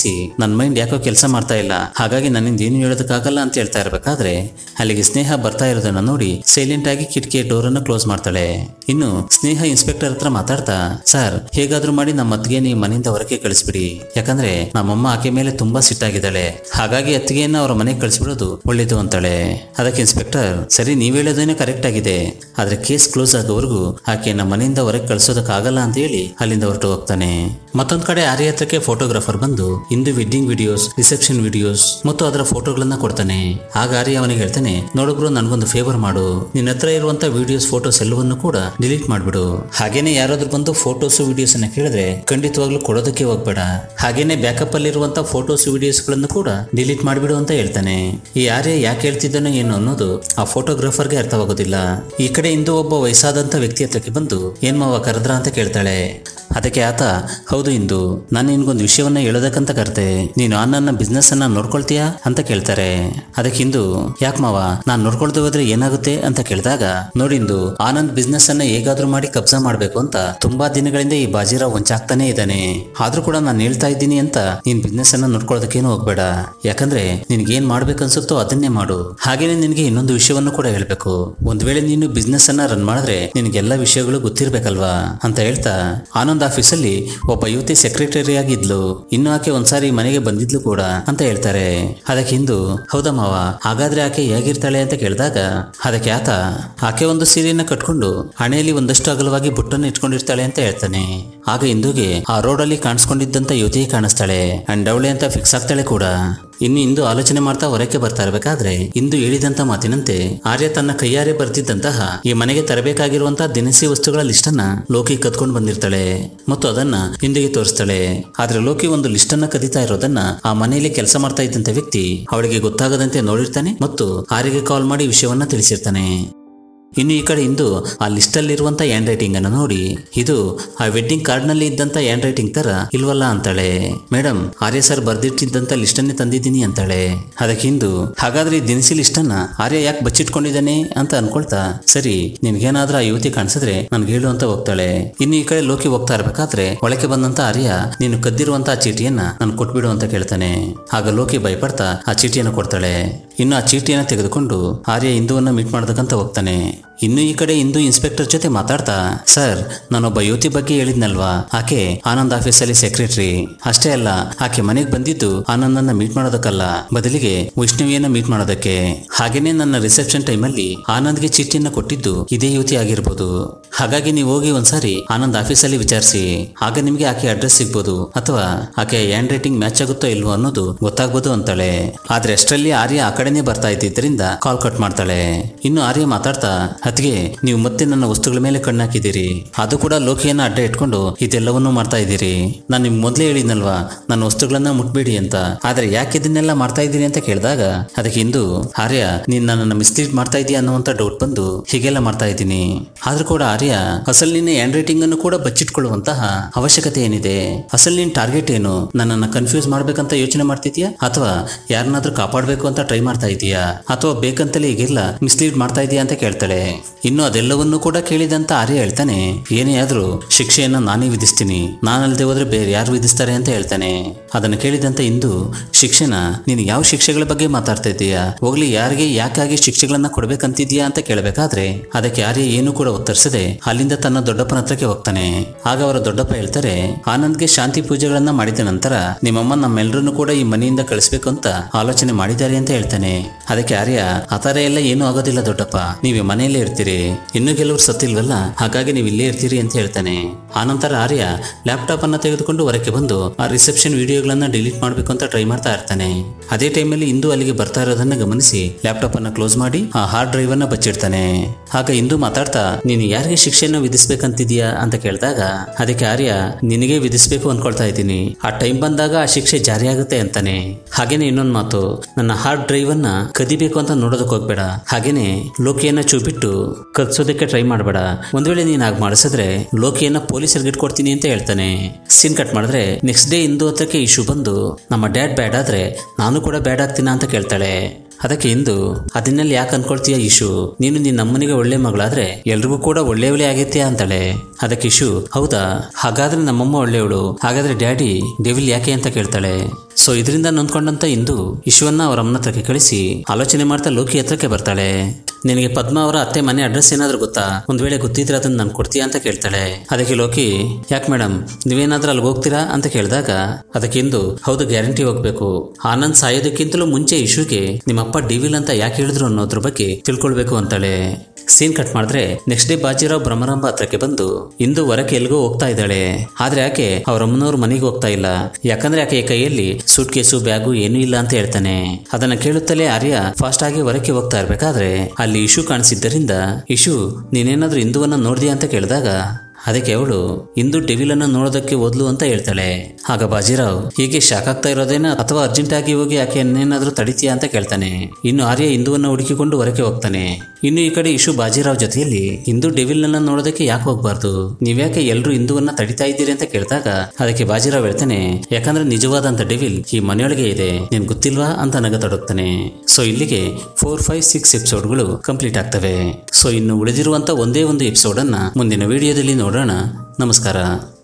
ನನ್ನ ಮೈಂಡ್ ಯಾಕೋ ಕೆಲಸ ಮಾಡ್ತಾ ಇಲ್ಲ ಹಾಗಾಗಿ ನನ್ನಿಂದ ಏನು ಹೇಳೋದಕ್ಕಾಗಲ್ಲ ಅಂತ ಹೇಳ್ತಾ ಇರಬೇಕಾದ್ರೆ ಅಲ್ಲಿಗೆ ಸ್ನೇಹ ಬರ್ತಾ ಇರೋದನ್ನ ನೋಡಿ ಸೈಲೆಂಟ್ ಆಗಿ ಕಿಟಕಿಯ ಡೋರ್ ಅನ್ನು ಕ್ಲೋಸ್ ಮಾಡ್ತಾಳೆ ಇನ್ನು ಸ್ನೇಹ ಇನ್ಸ್ಪೆಕ್ಟರ್ ಹತ್ರ ಮಾತಾಡ್ತಾ ಸರ್ ಹೇಗಾದ್ರೂ ಮಾಡಿ ನಮ್ಮ ಅತ್ತಿಗೆ ನೀವು ಮನೆಯಿಂದ ಹೊರಗೆ ಕಳಿಸ್ಬಿಡಿ ಯಾಕಂದ್ರೆ ನಮ್ಮಮ್ಮ ಆಕೆ ಮೇಲೆ ತುಂಬಾ ಸಿಟ್ಟಾಗಿದ್ದಾಳೆ ಹಾಗಾಗಿ ಅತ್ತಿಗೆಯನ್ನ ಅವರ ಮನೆಗೆ ಕಳಿಸ್ಬಿಡೋದು ಒಳ್ಳೇದು ಅಂತಾಳೆ ಅದಕ್ಕೆ ಇನ್ಸ್ಪೆಕ್ಟರ್ ಸರಿ ನೀವ್ ಹೇಳೋದೇನೆ ಕರೆಕ್ಟ್ ಆಗಿದೆ ಆದ್ರೆ ಕೇಸ್ ಕ್ಲೋಸ್ ಆಗೋವರೆಗೂ ಆಕೆಯನ್ನ ಮನೆಯಿಂದ ಹೊರಗೆ ಕಳಿಸೋದಕ್ಕಾಗಲ್ಲ ಅಂತ ಹೇಳಿ ಅಲ್ಲಿಂದ ಹೊರಟು ಹೋಗ್ತಾನೆ ಮತ್ತೊಂದ್ ಕಡೆ ಆರ್ಯ ಹತ್ರಕ್ಕೆ ಫೋಟೋಗ್ರಾಫರ್ ಬಂದು Indu wedding videos reception videos ಮತ್ತು ಅದರ ಫೋಟೋಗಳನ್ನ ಕೊಡ್ತಾನೆ ಆಗ ಆರ್ಯ ಅವನಿಗೆ ಹೇಳ್ತಾನೆ ನೋಡಬ್ರು ನನ್ಗೊಂದು ಫೇವರ್ ಮಾಡು ನಿನ್ನ ಹತ್ರ ಇರುವಂತ ವಿಡಿಯೋಸ್ ಫೋಟೋಸ್ ಎಲ್ಲವನ್ನು ಕೂಡ ಡಿಲೀಟ್ ಮಾಡ್ಬಿಡು ಹಾಗೇನೆ ಯಾರಾದ್ರೂ ಬಂದು ಫೋಟೋಸ್ ವಿಡಿಯೋಸ್ ಅನ್ನ ಕೇಳಿದ್ರೆ ಖಂಡಿತವಾಗ್ಲೂ ಕೊಡೋದಕ್ಕೆ ಹೋಗ್ಬೇಡ ಹಾಗೇನೆ ಬ್ಯಾಕಪ್ ಅಲ್ಲಿರುವಂತ ಫೋಟೋಸ್ ವಿಡಿಯೋಸ್ ಗಳನ್ನು ಕೂಡ ಡಿಲೀಟ್ ಮಾಡ್ಬಿಡು ಅಂತ ಹೇಳ್ತಾನೆ ಈ ಆರ್ಯ ಯಾಕೆ ಹೇಳ್ತಿದ್ದಾನೋ ಏನು ಅನ್ನೋದು ಆ ಫೋಟೋಗ್ರಾಫರ್ಗೆ ಅರ್ಥವಾಗೋದಿಲ್ಲ ಈ ಕಡೆ ಇಂದು ಒಬ್ಬ ವಯಸ್ಸಾದಂತ ವ್ಯಕ್ತಿ ಹತ್ರಕ್ಕೆ ಬಂದು ಏನ್ ಮಾವ ಕರೆದ್ರ ಅಂತ ಕೇಳ್ತಾಳೆ ಅದಕ್ಕೆ ಆತ ಹೌದು ಇಂದು ನಾನು ನಿನ್ಗೊಂದು ವಿಷಯವನ್ನ ಹೇಳೋದಕ್ಕಂತ ಕರ್ತೆ ನೀನು ಆ ನನ್ನ ಬಿಸ್ನೆಸ್ ಅನ್ನ ನೋಡ್ಕೊಳ್ತೀಯಾ ಅಂತ ಕೇಳ್ತಾರೆ ಅದಕ್ಕೆ ಇಂದು ಯಾಕೆ ಮಾವ ನಾನು ನೋಡ್ಕೊಳ್ದೆ ಹೋದ್ರೆ ಏನಾಗುತ್ತೆ ಅಂತ ಕೇಳಿದಾಗ ನೋಡಿಂದು ಆನಂದ್ ಬಿಸ್ನೆಸ್ ಅನ್ನ ಹೇಗಾದ್ರೂ ಮಾಡಿ ಕಬ್ಜಾ ಮಾಡ್ಬೇಕು ಅಂತ ತುಂಬಾ ದಿನಗಳಿಂದ ಈ ಬಾಜಿರಾವ್ ಹೊಂಚಾಗ್ತಾನೆ ಇದ್ದಾನೆ ಆದ್ರೂ ಕೂಡ ನಾನು ಹೇಳ್ತಾ ಇದ್ದೀನಿ ಅಂತ ನೀನ್ ಬಿಸ್ನೆಸ್ ಅನ್ನ ನೋಡ್ಕೊಳ್ಳೋದಕ್ಕೇನು ಹೋಗ್ಬೇಡ ಯಾಕಂದ್ರೆ ನಿನ್ಗೆ ಏನ್ ಮಾಡ್ಬೇಕನ್ಸುತ್ತೋ ಅದನ್ನೇ ಮಾಡು ಹಾಗೇನೆ ನಿನ್ಗೆ ಇನ್ನೊಂದು ವಿಷಯವನ್ನು ಕೂಡ ಹೇಳ್ಬೇಕು ಒಂದ್ ವೇಳೆ ನೀನು ಬಿಸ್ನೆಸ್ ಅನ್ನ ರನ್ ಮಾಡಿದ್ರೆ ನಿನ್ಗೆಲ್ಲ ವಿಷಯಗಳು ಗೊತ್ತಿರ್ಬೇಕಲ್ವಾ ಅಂತ ಹೇಳ್ತಾ ಆನಂದ್ ಆಫೀಸಲ್ಲಿ ಒಬ್ಬ ಯುವತಿ ಸೆಕ್ರೆಟರಿ ಆಗಿದ್ಲು ಇನ್ನು ಆಕೆ ಒಂದ್ಸಾರಿ ಮನೆಗೆ ಬಂದಿದ್ಲು ಕೂಡ ಅಂತ ಹೇಳ್ತಾರೆ ಅದಕ್ಕೆ ಹಿಂದು ಹೌದಾ ಮಾವ ಹಾಗಾದ್ರೆ ಆಕೆ ಹೇಗಿರ್ತಾಳೆ ಅಂತ ಕೇಳಿದಾಗ ಅದಕ್ಕೆ ಆತ ಆಕೆ ಒಂದು ಸೀರೆಯನ್ನ ಕಟ್ಕೊಂಡು ಹಣೆಯಲ್ಲಿ ಒಂದಷ್ಟು ಅಗಲವಾಗಿ ಬುಟ್ಟನ್ನು ಇಟ್ಕೊಂಡಿರ್ತಾಳೆ ಅಂತ ಹೇಳ್ತಾನೆ ಆಗ ಇಂದುಗೆ ಆ ರೋಡಲ್ಲಿ ಕಾಣಿಸ್ಕೊಂಡಿದ್ದಂತ ಯುವತಿಯೇ ಕಾಣಿಸ್ತಾಳೆ ಅಂಡ್ ಅವಳೆ ಅಂತ ಫಿಕ್ಸ್ ಆಗ್ತಾಳೆ ಕೂಡ ಇನ್ನು ಇಂದು ಆಲೋಚನೆ ಮಾಡ್ತಾ ಹೊರಕ್ಕೆ ಬರ್ತಾ ಇರಬೇಕಾದ್ರೆ ಇಂದು ಹೇಳಿದಂತ ಮಾತಿನಂತೆ ಆರ್ಯ ತನ್ನ ಕೈಯಾರೆ ಬರ್ತಿದ್ದಂತಹ ಈ ಮನೆಗೆ ತರಬೇಕಾಗಿರುವಂತಹ ದಿನಸಿ ವಸ್ತುಗಳ ಲಿಸ್ಟ್ ಅನ್ನ ಲೋಕಿ ಕದ್ಕೊಂಡು ಬಂದಿರ್ತಾಳೆ ಮತ್ತು ಅದನ್ನ ಇಂದಿಗೆ ತೋರಿಸ್ತಾಳೆ ಆದ್ರೆ ಲೋಕಿ ಒಂದು ಲಿಸ್ಟ್ ಅನ್ನ ಕದೀತಾ ಇರೋದನ್ನ ಆ ಮನೆಯಲ್ಲಿ ಕೆಲಸ ಮಾಡ್ತಾ ಇದ್ದಂತ ವ್ಯಕ್ತಿ ಅವಳಿಗೆ ಗೊತ್ತಾಗದಂತೆ ನೋಡಿರ್ತಾನೆ ಮತ್ತು ಆರ್ಯಗೆ ಕಾಲ್ ಮಾಡಿ ವಿಷಯವನ್ನ ತಿಳಿಸಿರ್ತಾನೆ ಇನ್ನು ಈ ಕಡೆ ಇಂದು ಆ ಲಿಸ್ಟ್ ಅಲ್ಲಿರುವಂತ ಹ್ಯಾಂಡ್ ರೈಟಿಂಗ್ ಅನ್ನು ನೋಡಿ ಇದು ಆ ವೆಡ್ಡಿಂಗ್ ಕಾರ್ಡ್ ನಲ್ಲಿ ಇದ್ದಂತ ಹ್ಯಾಂಡ್ ರೈಟಿಂಗ್ ತರ ಇಲ್ವಲ್ಲ ಅಂತಾಳೆ ಮೇಡಮ್ ಆರ್ಯ ಸರ್ ಬರ್ದಿಟ್ಟಿದ್ದಂತ ಲಿಸ್ಟ್ ಅನ್ನೇ ತಂದಿದ್ದೀನಿ ಅಂತಾಳೆ ಅದಕ್ಕೆ ಇಂದು ಹಾಗಾದ್ರೆ ಈ ದಿನಸಿ ಲಿಸ್ಟ್ ಅನ್ನ ಆರ್ಯ ಯಾಕೆ ಬಚ್ಚಿಟ್ಕೊಂಡಿದ್ದಾನೆ ಅಂತ ಅನ್ಕೊಳ್ತಾ ಸರಿ ನಿನ್ಗೇನಾದ್ರೂ ಆ ಯುವತಿ ಕಾಣಿಸಿದ್ರೆ ನನ್ಗೆ ಹೇಳು ಅಂತ ಹೋಗ್ತಾಳೆ ಇನ್ನು ಈ ಕಡೆ ಲೋಕಿ ಹೋಗ್ತಾ ಇರ್ಬೇಕಾದ್ರೆ ಒಳಗೆ ಬಂದಂತ ಆರ್ಯ ನೀನು ಕದ್ದಿರುವಂತ ಆ ಚೀಟಿಯನ್ನ ನಾನು ಕೊಟ್ಬಿಡು ಅಂತ ಕೇಳ್ತಾನೆ ಆಗ ಲೋಕಿ ಭಯಪಡ್ತಾ ಆ ಚೀಟಿಯನ್ನು ಕೊಡ್ತಾಳೆ ಇನ್ನು ಆ ಚೀಟಿಯನ್ನು ತೆಗೆದುಕೊಂಡು ಆರ್ಯ ಇಂದುವನ್ನ ಮೀಟ್ ಮಾಡೋದಕ್ಕಂತ ಹೋಗ್ತಾನೆ ಇನ್ನು ಈ ಕಡೆ ಇಂದು ಇನ್ಸ್ಪೆಕ್ಟರ್ ಜೊತೆ ಮಾತಾಡ್ತಾ ಸರ್ ನಾನೊಬ್ಬ ಯುವತಿ ಬಗ್ಗೆ ಹೇಳಿದ್ನಲ್ವಾ ಆಕೆ ಆನಂದ್ ಆಫೀಸಲ್ಲಿ ಸೆಕ್ರೆಟರಿ ಅಷ್ಟೇ ಅಲ್ಲ ಆಕೆ ಮನೆಗೆ ಬಂದಿದ್ದು ಆನಂದನ್ನ ಮೀಟ್ ಮಾಡೋದಕ್ಕಲ್ಲ ಬದಲಿಗೆ ವೈಷ್ಣವಿಯನ್ನ ಮೀಟ್ ಮಾಡೋದಕ್ಕೆ ಹಾಗೇನೆ ನನ್ನ ರಿಸೆಪ್ಷನ್ ಟೈಮಲ್ಲಿ ಆನಂದ್ಗೆ ಚೀಟಿಯನ್ನ ಕೊಟ್ಟಿದ್ದು ಇದೇ ಯುವತಿ ಆಗಿರ್ಬೋದು ಹಾಗಾಗಿ ನೀವು ಹೋಗಿ ಒಂದ್ಸಾರಿ ಆನಂದ್ ಆಫೀಸಲ್ಲಿ ವಿಚಾರಿಸಿ ಆಗ ನಿಮ್ಗೆ ಆಕೆ ಅಡ್ರೆಸ್ ಸಿಗ್ಬೋದು ಅಥವಾ ಆಕೆ ಹ್ಯಾಂಡ್ ರೈಟಿಂಗ್ ಮ್ಯಾಚ್ ಆಗುತ್ತೋ ಇಲ್ವೋ ಅನ್ನೋದು ಗೊತ್ತಾಗ್ಬೋದು ಅಂತಾಳೆ ಆದ್ರೆ ಅಷ್ಟರಲ್ಲಿ ಆರ್ಯ ಆ ಕಡೆನೇ ಬರ್ತಾ ಇದ್ದಿದ್ರಿಂದ ಕಾಲ್ ಕಟ್ ಮಾಡ್ತಾಳೆ ಇನ್ನು ಆರ್ಯ ಮಾತಾಡ್ತಾ ಅತಿಗೆ ನೀವು ಮತ್ತೆ ನನ್ನ ವಸ್ತುಗಳ ಮೇಲೆ ಕಣ್ಣಾಕಿದ್ದೀರಿ ಅದು ಕೂಡ ಲೋಕಿಯನ್ನ ಅಡ್ಡ ಇಟ್ಕೊಂಡು ಇದೆಲ್ಲವನ್ನೂ ಮಾಡ್ತಾ ಇದ್ದೀರಿ ನಾನು ನಿಮ್ಗೆ ಮೊದಲೇ ಹೇಳಿದ್ನಲ್ವಾ ನನ್ನ ವಸ್ತುಗಳನ್ನ ಮುಟ್ಬೇಡಿ ಅಂತ ಆದ್ರೆ ಯಾಕೆ ಇದನ್ನೆಲ್ಲ ಮಾಡ್ತಾ ಇದ್ದೀನಿ ಅಂತ ಕೇಳಿದಾಗ ಅದಕ್ಕೆ ಇಂದು ಆರ್ಯ ನೀನ್ ನನ್ನನ್ನು ಮಿಸ್ಲೀಡ್ ಮಾಡ್ತಾ ಇದೀಯ ಅನ್ನುವಂತ ಡೌಟ್ ಬಂದು ಹೀಗೆಲ್ಲ ಮಾಡ್ತಾ ಇದ್ದೀನಿ ಆದ್ರೂ ಕೂಡ ಆರ್ಯ ಅಸಲ್ ನಿನ್ನ ಹ್ಯಾಂಡ್ ರೈಟಿಂಗ್ ಅನ್ನು ಕೂಡ ಬಚ್ಚಿಟ್ಕೊಳ್ಳುವಂತಹ ಅವಶ್ಯಕತೆ ಏನಿದೆ ಅಸಲ್ ನಿನ್ ಟಾರ್ಗೆಟ್ ಏನು ನನ್ನನ್ನ ಕನ್ಫ್ಯೂಸ್ ಮಾಡ್ಬೇಕಂತ ಯೋಚನೆ ಮಾಡ್ತಿದ್ಯಾ ಅಥವಾ ಯಾರನ್ನಾದ್ರೂ ಕಾಪಾಡಬೇಕು ಅಂತ ಟ್ರೈ ಮಾಡ್ತಾ ಇದೀಯಾ ಅಥವಾ ಬೇಕಂತಲೇ ಈಗೆಲ್ಲ ಮಿಸ್ಲೀಡ್ ಮಾಡ್ತಾ ಇದೀಯಾ ಅಂತ ಕೇಳ್ತಾಳೆ ಇನ್ನು ಅದೆಲ್ಲವನ್ನೂ ಕೂಡ ಕೇಳಿದಂತ ಆರ್ಯ ಹೇಳ್ತಾನೆ ಏನೇ ಆದ್ರೂ ಶಿಕ್ಷೆಯನ್ನ ನಾನೇ ವಿಧಿಸ್ತೀನಿ ನಾನಲ್ದೆ ಹೋದ್ರೆ ಬೇರೆ ಯಾರು ವಿಧಿಸ್ತಾರೆ ಅಂತ ಹೇಳ್ತಾನೆ ಅದನ್ನು ಕೇಳಿದಂತ ಇಂದು ಶಿಕ್ಷೆನ ನೀನು ಯಾವ ಶಿಕ್ಷೆಗಳ ಬಗ್ಗೆ ಮಾತಾಡ್ತಾ ಇದ್ದೀಯಾ ಹೋಗ್ಲಿ ಯಾರಿಗೆ ಯಾಕಾಗಿ ಶಿಕ್ಷೆಗಳನ್ನ ಕೊಡ್ಬೇಕಂತಿದ್ಯಾ ಅಂತ ಕೇಳಬೇಕಾದ್ರೆ ಅದಕ್ಕೆ ಆರ್ಯ ಏನು ಕೂಡ ಉತ್ತರಿಸದೆ ಅಲ್ಲಿಂದ ತನ್ನ ದೊಡ್ಡಪ್ಪನ ಹತ್ರಕ್ಕೆ ಹೋಗ್ತಾನೆ ಆಗ ಅವರ ದೊಡ್ಡಪ್ಪ ಹೇಳ್ತಾರೆ ಆನಂದ್ಗೆ ಶಾಂತಿ ಪೂಜೆಗಳನ್ನ ಮಾಡಿದ ನಂತರ ನಿಮ್ಮಮ್ಮ ನಮ್ಮೆಲ್ಲರನ್ನು ಕೂಡ ಈ ಮನೆಯಿಂದ ಕಳಿಸ್ಬೇಕು ಅಂತ ಆಲೋಚನೆ ಮಾಡಿದ್ದಾರೆ ಅಂತ ಹೇಳ್ತಾನೆ ಅದಕ್ಕೆ ಆರ್ಯ ಆ ಥರ ಎಲ್ಲ ಏನೂ ಆಗೋದಿಲ್ಲ ದೊಡ್ಡಪ್ಪ ನೀವು ಮನೆಯಲ್ಲೇ ಇರ್ತೀರಿ ಇನ್ನು ಕೆಲವರು ಸತ್ತಿಲ್ವಲ್ಲ ಹಾಗಾಗಿ ನೀವು ಇಲ್ಲೇ ಇರ್ತೀರಿ ಅಂತ ಹೇಳ್ತಾನೆ ಆನಂತರ ಆರ್ಯ ಲ್ಯಾಪ್ಟಾಪ್ ಅನ್ನ ತೆಗೆದುಕೊಂಡು ಹೊರಕ್ಕೆ ಬಂದು ಆ ರಿಸೆಪ್ಷನ್ ವಿಡಿಯೋಗಳನ್ನ ಡಿಲೀಟ್ ಮಾಡಬೇಕು ಅಂತ ಟ್ರೈ ಮಾಡ್ತಾ ಇರ್ತಾನೆ ಅದೇ ಟೈಮಲ್ಲಿ ಇಂದು ಅಲ್ಲಿಗೆ ಬರ್ತಾ ಇರೋದನ್ನ ಗಮನಿಸಿ ಲ್ಯಾಪ್ಟಾಪ್ ಅನ್ನ ಕ್ಲೋಸ್ ಮಾಡಿ ಆ ಹಾರ್ಡ್ ಡ್ರೈವ್ ಅನ್ನ ಬಚ್ಚಿಡ್ತಾನೆ ಆಗ ಇಂದು ಮಾತಾಡ್ತಾ ನೀನು ಯಾರಿಗೆ ಶಿಕ್ಷೆಯನ್ನು ವಿಧಿಸ್ಬೇಕಂತಿದ್ಯಾ ಅಂತ ಕೇಳಿದಾಗ ಅದಕ್ಕೆ ಆರ್ಯ ನಿನಗೆ ವಿಧಿಸ್ಬೇಕು ಅನ್ಕೊಳ್ತಾ ಇದ್ದೀನಿ ಆ ಟೈಮ್ ಬಂದಾಗ ಆ ಶಿಕ್ಷೆ ಜಾರಿಯಾಗುತ್ತೆ ಅಂತಾನೆ ಹಾಗೇನೆ ಇನ್ನೊಂದು ಮಾತು ನನ್ನ ಹಾರ್ಡ್ ಡ್ರೈವ್ ಅನ್ನ ಕದಿಬೇಕು ಅಂತ ನೋಡೋದಕ್ಕೆ ಹೋಗ್ಬೇಡ ಹಾಗೇನೆ ಲೋಕಿಯನ್ನ ಚೂಬಿಟ್ಟು ಕದ್ಸೋದಕ್ಕೆ ಟ್ರೈ ಮಾಡಬೇಡ ಒಂದ್ ವೇಳೆ ನೀನ್ ಹಾಗೆ ಮಾಡಿಸಿದ್ರೆ ಲೋಕಿಯನ್ನ ಪೊಲೀಸರಿಗೆ ಇಟ್ಕೊಡ್ತೀನಿ ಅಂತ ಹೇಳ್ತಾನೆ ಸೀನ್ ಕಟ್ ಮಾಡಿದ್ರೆ ನೆಕ್ಸ್ಟ್ ಡೇ ಇಂದು ಹತ್ರಕ್ಕೆ ಇಶ್ಯೂ ಬಂದು ನಮ್ಮ ಡ್ಯಾಡ್ ಬ್ಯಾಡ್ ಆದ್ರೆ ನಾನು ಕೂಡ ಬ್ಯಾಡ್ ಆಗ್ತೀನ ಅಂತ ಕೇಳ್ತಾಳೆ ಅದಕ್ಕೆ ಇಂದು ಅದನ್ನೆಲ್ಲ ಯಾಕೆ ಅನ್ಕೊಳ್ತೀಯ ಇಶು ನೀನು ನಿನ್ನ ಅಮ್ಮನಿಗೆ ಒಳ್ಳೆ ಮಗಳಾದ್ರೆ ಎಲ್ರಿಗೂ ಕೂಡ ಒಳ್ಳೆಯವಳೇ ಆಗೈತ್ಯಾ ಅಂತಾಳೆ ಅದಕ್ಕೆ ಇಶು ಹೌದಾ ಹಾಗಾದ್ರೆ ನಮ್ಮಮ್ಮ ಒಳ್ಳೆಯವಳು ಹಾಗಾದ್ರೆ ಡ್ಯಾಡಿ ಡೆವಿಲ್ ಯಾಕೆ ಅಂತ ಕೇಳ್ತಾಳೆ ಸೊ ಇದರಿಂದ ನೊಂದ್ಕೊಂಡಂತ ಇಂದು ಇಶುವನ್ನ ಅವರ ಅಮ್ಮನ ಹತ್ರಕ್ಕೆ ಕಳಿಸಿ ಆಲೋಚನೆ ಮಾಡ್ತಾ ಲೋಕಿ ಹತ್ರಕ್ಕೆ ಬರ್ತಾಳೆ ನಿನಗೆ ಪದ್ಮ ಅವರ ಅತ್ತೆ ಮನೆ ಅಡ್ರೆಸ್ ಏನಾದ್ರೂ ಗೊತ್ತಾ ಒಂದ್ ವೇಳೆ ಗೊತ್ತಿದ್ರೆ ಅದನ್ನ ನಾನು ಕೊಡ್ತೀಯಾ ಅಂತ ಕೇಳ್ತಾಳೆ ಅದಕ್ಕೆ ಲೋಕಿ ಯಾಕೆ ಮೇಡಮ್ ನೀವೇನಾದ್ರೂ ಅಲ್ಲಿಗೆ ಹೋಗ್ತೀರಾ ಅಂತ ಕೇಳಿದಾಗ ಅದಕ್ಕೆ ಇಂದು ಹೌದು ಗ್ಯಾರಂಟಿ ಹೋಗ್ಬೇಕು ಆನಂದ್ ಸಾಯೋದಕ್ಕಿಂತಲೂ ಮುಂಚೆ ಇಶುಗೆ ನಿಮ್ಮಪ್ಪ ಡಿವಿಲ್ ಅಂತ ಯಾಕೆ ಹೇಳಿದ್ರು ಅನ್ನೋದ್ರ ಬಗ್ಗೆ ತಿಳ್ಕೊಳ್ಬೇಕು ಅಂತಾಳೆ ಸೀನ್ ಕಟ್ ಮಾಡಿದ್ರೆ ನೆಕ್ಸ್ಟ್ ಡೇ ಬಾಜಿರಾವ್ ಭ್ರಮರಾಂಬ ಹತ್ರಕ್ಕೆ ಬಂದು ಇಂದು ಹೊರಕ್ಕೆ ಎಲ್ಗೋ ಹೋಗ್ತಾ ಇದ್ದಾಳೆ ಆದ್ರೆ ಆಕೆ ಅವ್ರ ಅಮ್ಮನವ್ರ ಮನೆಗೆ ಹೋಗ್ತಾ ಇಲ್ಲ ಯಾಕಂದ್ರೆ ಆಕೆ ಕೈಯಲ್ಲಿ ಸೂಟ್ ಕೇಸು ಬ್ಯಾಗು ಏನೂ ಇಲ್ಲ ಅಂತ ಹೇಳ್ತಾನೆ ಅದನ್ನ ಕೇಳುತ್ತಲೇ ಆರ್ಯ ಫಾಸ್ಟ್ ಆಗಿ ಹೊರಕ್ಕೆ ಹೋಗ್ತಾ ಇರ್ಬೇಕಾದ್ರೆ ಅಲ್ಲಿ ಇಶು ಕಾಣಿಸಿದ್ದರಿಂದ ಇಶು ನೀನೇನಾದ್ರೂ ಇಂದುವನ್ನ ನೋಡ್ದಿಯಾ ಅಂತ ಕೇಳಿದಾಗ ಅದಕ್ಕೆ ಅವಳು ಇಂದು ಡೆವಿಲನ್ನ ನೋಡೋದಕ್ಕೆ ಓದ್ಲು ಅಂತ ಹೇಳ್ತಾಳೆ ಆಗ ಬಾಜಿರಾವ್ ಹೀಗೆ ಶಾಕ್ ಆಗ್ತಾ ಇರೋದೇನ ಅಥವಾ ಅರ್ಜೆಂಟ್ ಆಗಿ ಹೋಗಿ ಆಕೆ ಏನಾದ್ರೂ ತಡಿತೀಯಾ ಅಂತ ಕೇಳ್ತಾನೆ ಇನ್ನು ಆರ್ಯ ಇಂದುವನ್ನ ಹುಡುಕಿಕೊಂಡು ಹೊರಕ್ಕೆ ಹೋಗ್ತಾನೆ ಇನ್ನು ಈ ಕಡೆ ಇಶು ಬಾಜಿರಾವ್ ಜೊತೆಯಲ್ಲಿ ಇಂದು ಡೆವಿಲ್ನನ್ನ ನೋಡೋದಕ್ಕೆ ಯಾಕೆ ಹೋಗ್ಬಾರ್ದು ನೀವ್ಯಾಕೆ ಎಲ್ರು ಇಂದುವನ್ನ ತಡಿತಾ ಇದ್ದೀರಿ ಅಂತ ಕೇಳಿದಾಗ ಅದಕ್ಕೆ ಬಾಜಿರಾವ್ ಹೇಳ್ತಾನೆ ಯಾಕಂದ್ರೆ ನಿಜವಾದಂತ ಡೆವಿಲ್ ಈ ಮನೆಯೊಳಗೆ ಇದೆ ನಿನ್ ಗೊತ್ತಿಲ್ವಾ ಅಂತ ನಗತೊಡಗ್ತಾನೆ ಸೊ ಇಲ್ಲಿಗೆ ಫೋರ್ ಫೈವ್ ಸಿಕ್ಸ್ ಎಪಿಸೋಡ್ಗಳು ಕಂಪ್ಲೀಟ್ ಆಗ್ತವೆ ಸೊ ಇನ್ನು ಉಳಿದಿರುವಂತ ಒಂದೇ ಒಂದು ಎಪಿಸೋಡ್ ಅನ್ನ ಮುಂದಿನ ವಿಡಿಯೋದಲ್ಲಿ ನೋಡೋಣ ನಮಸ್ಕಾರ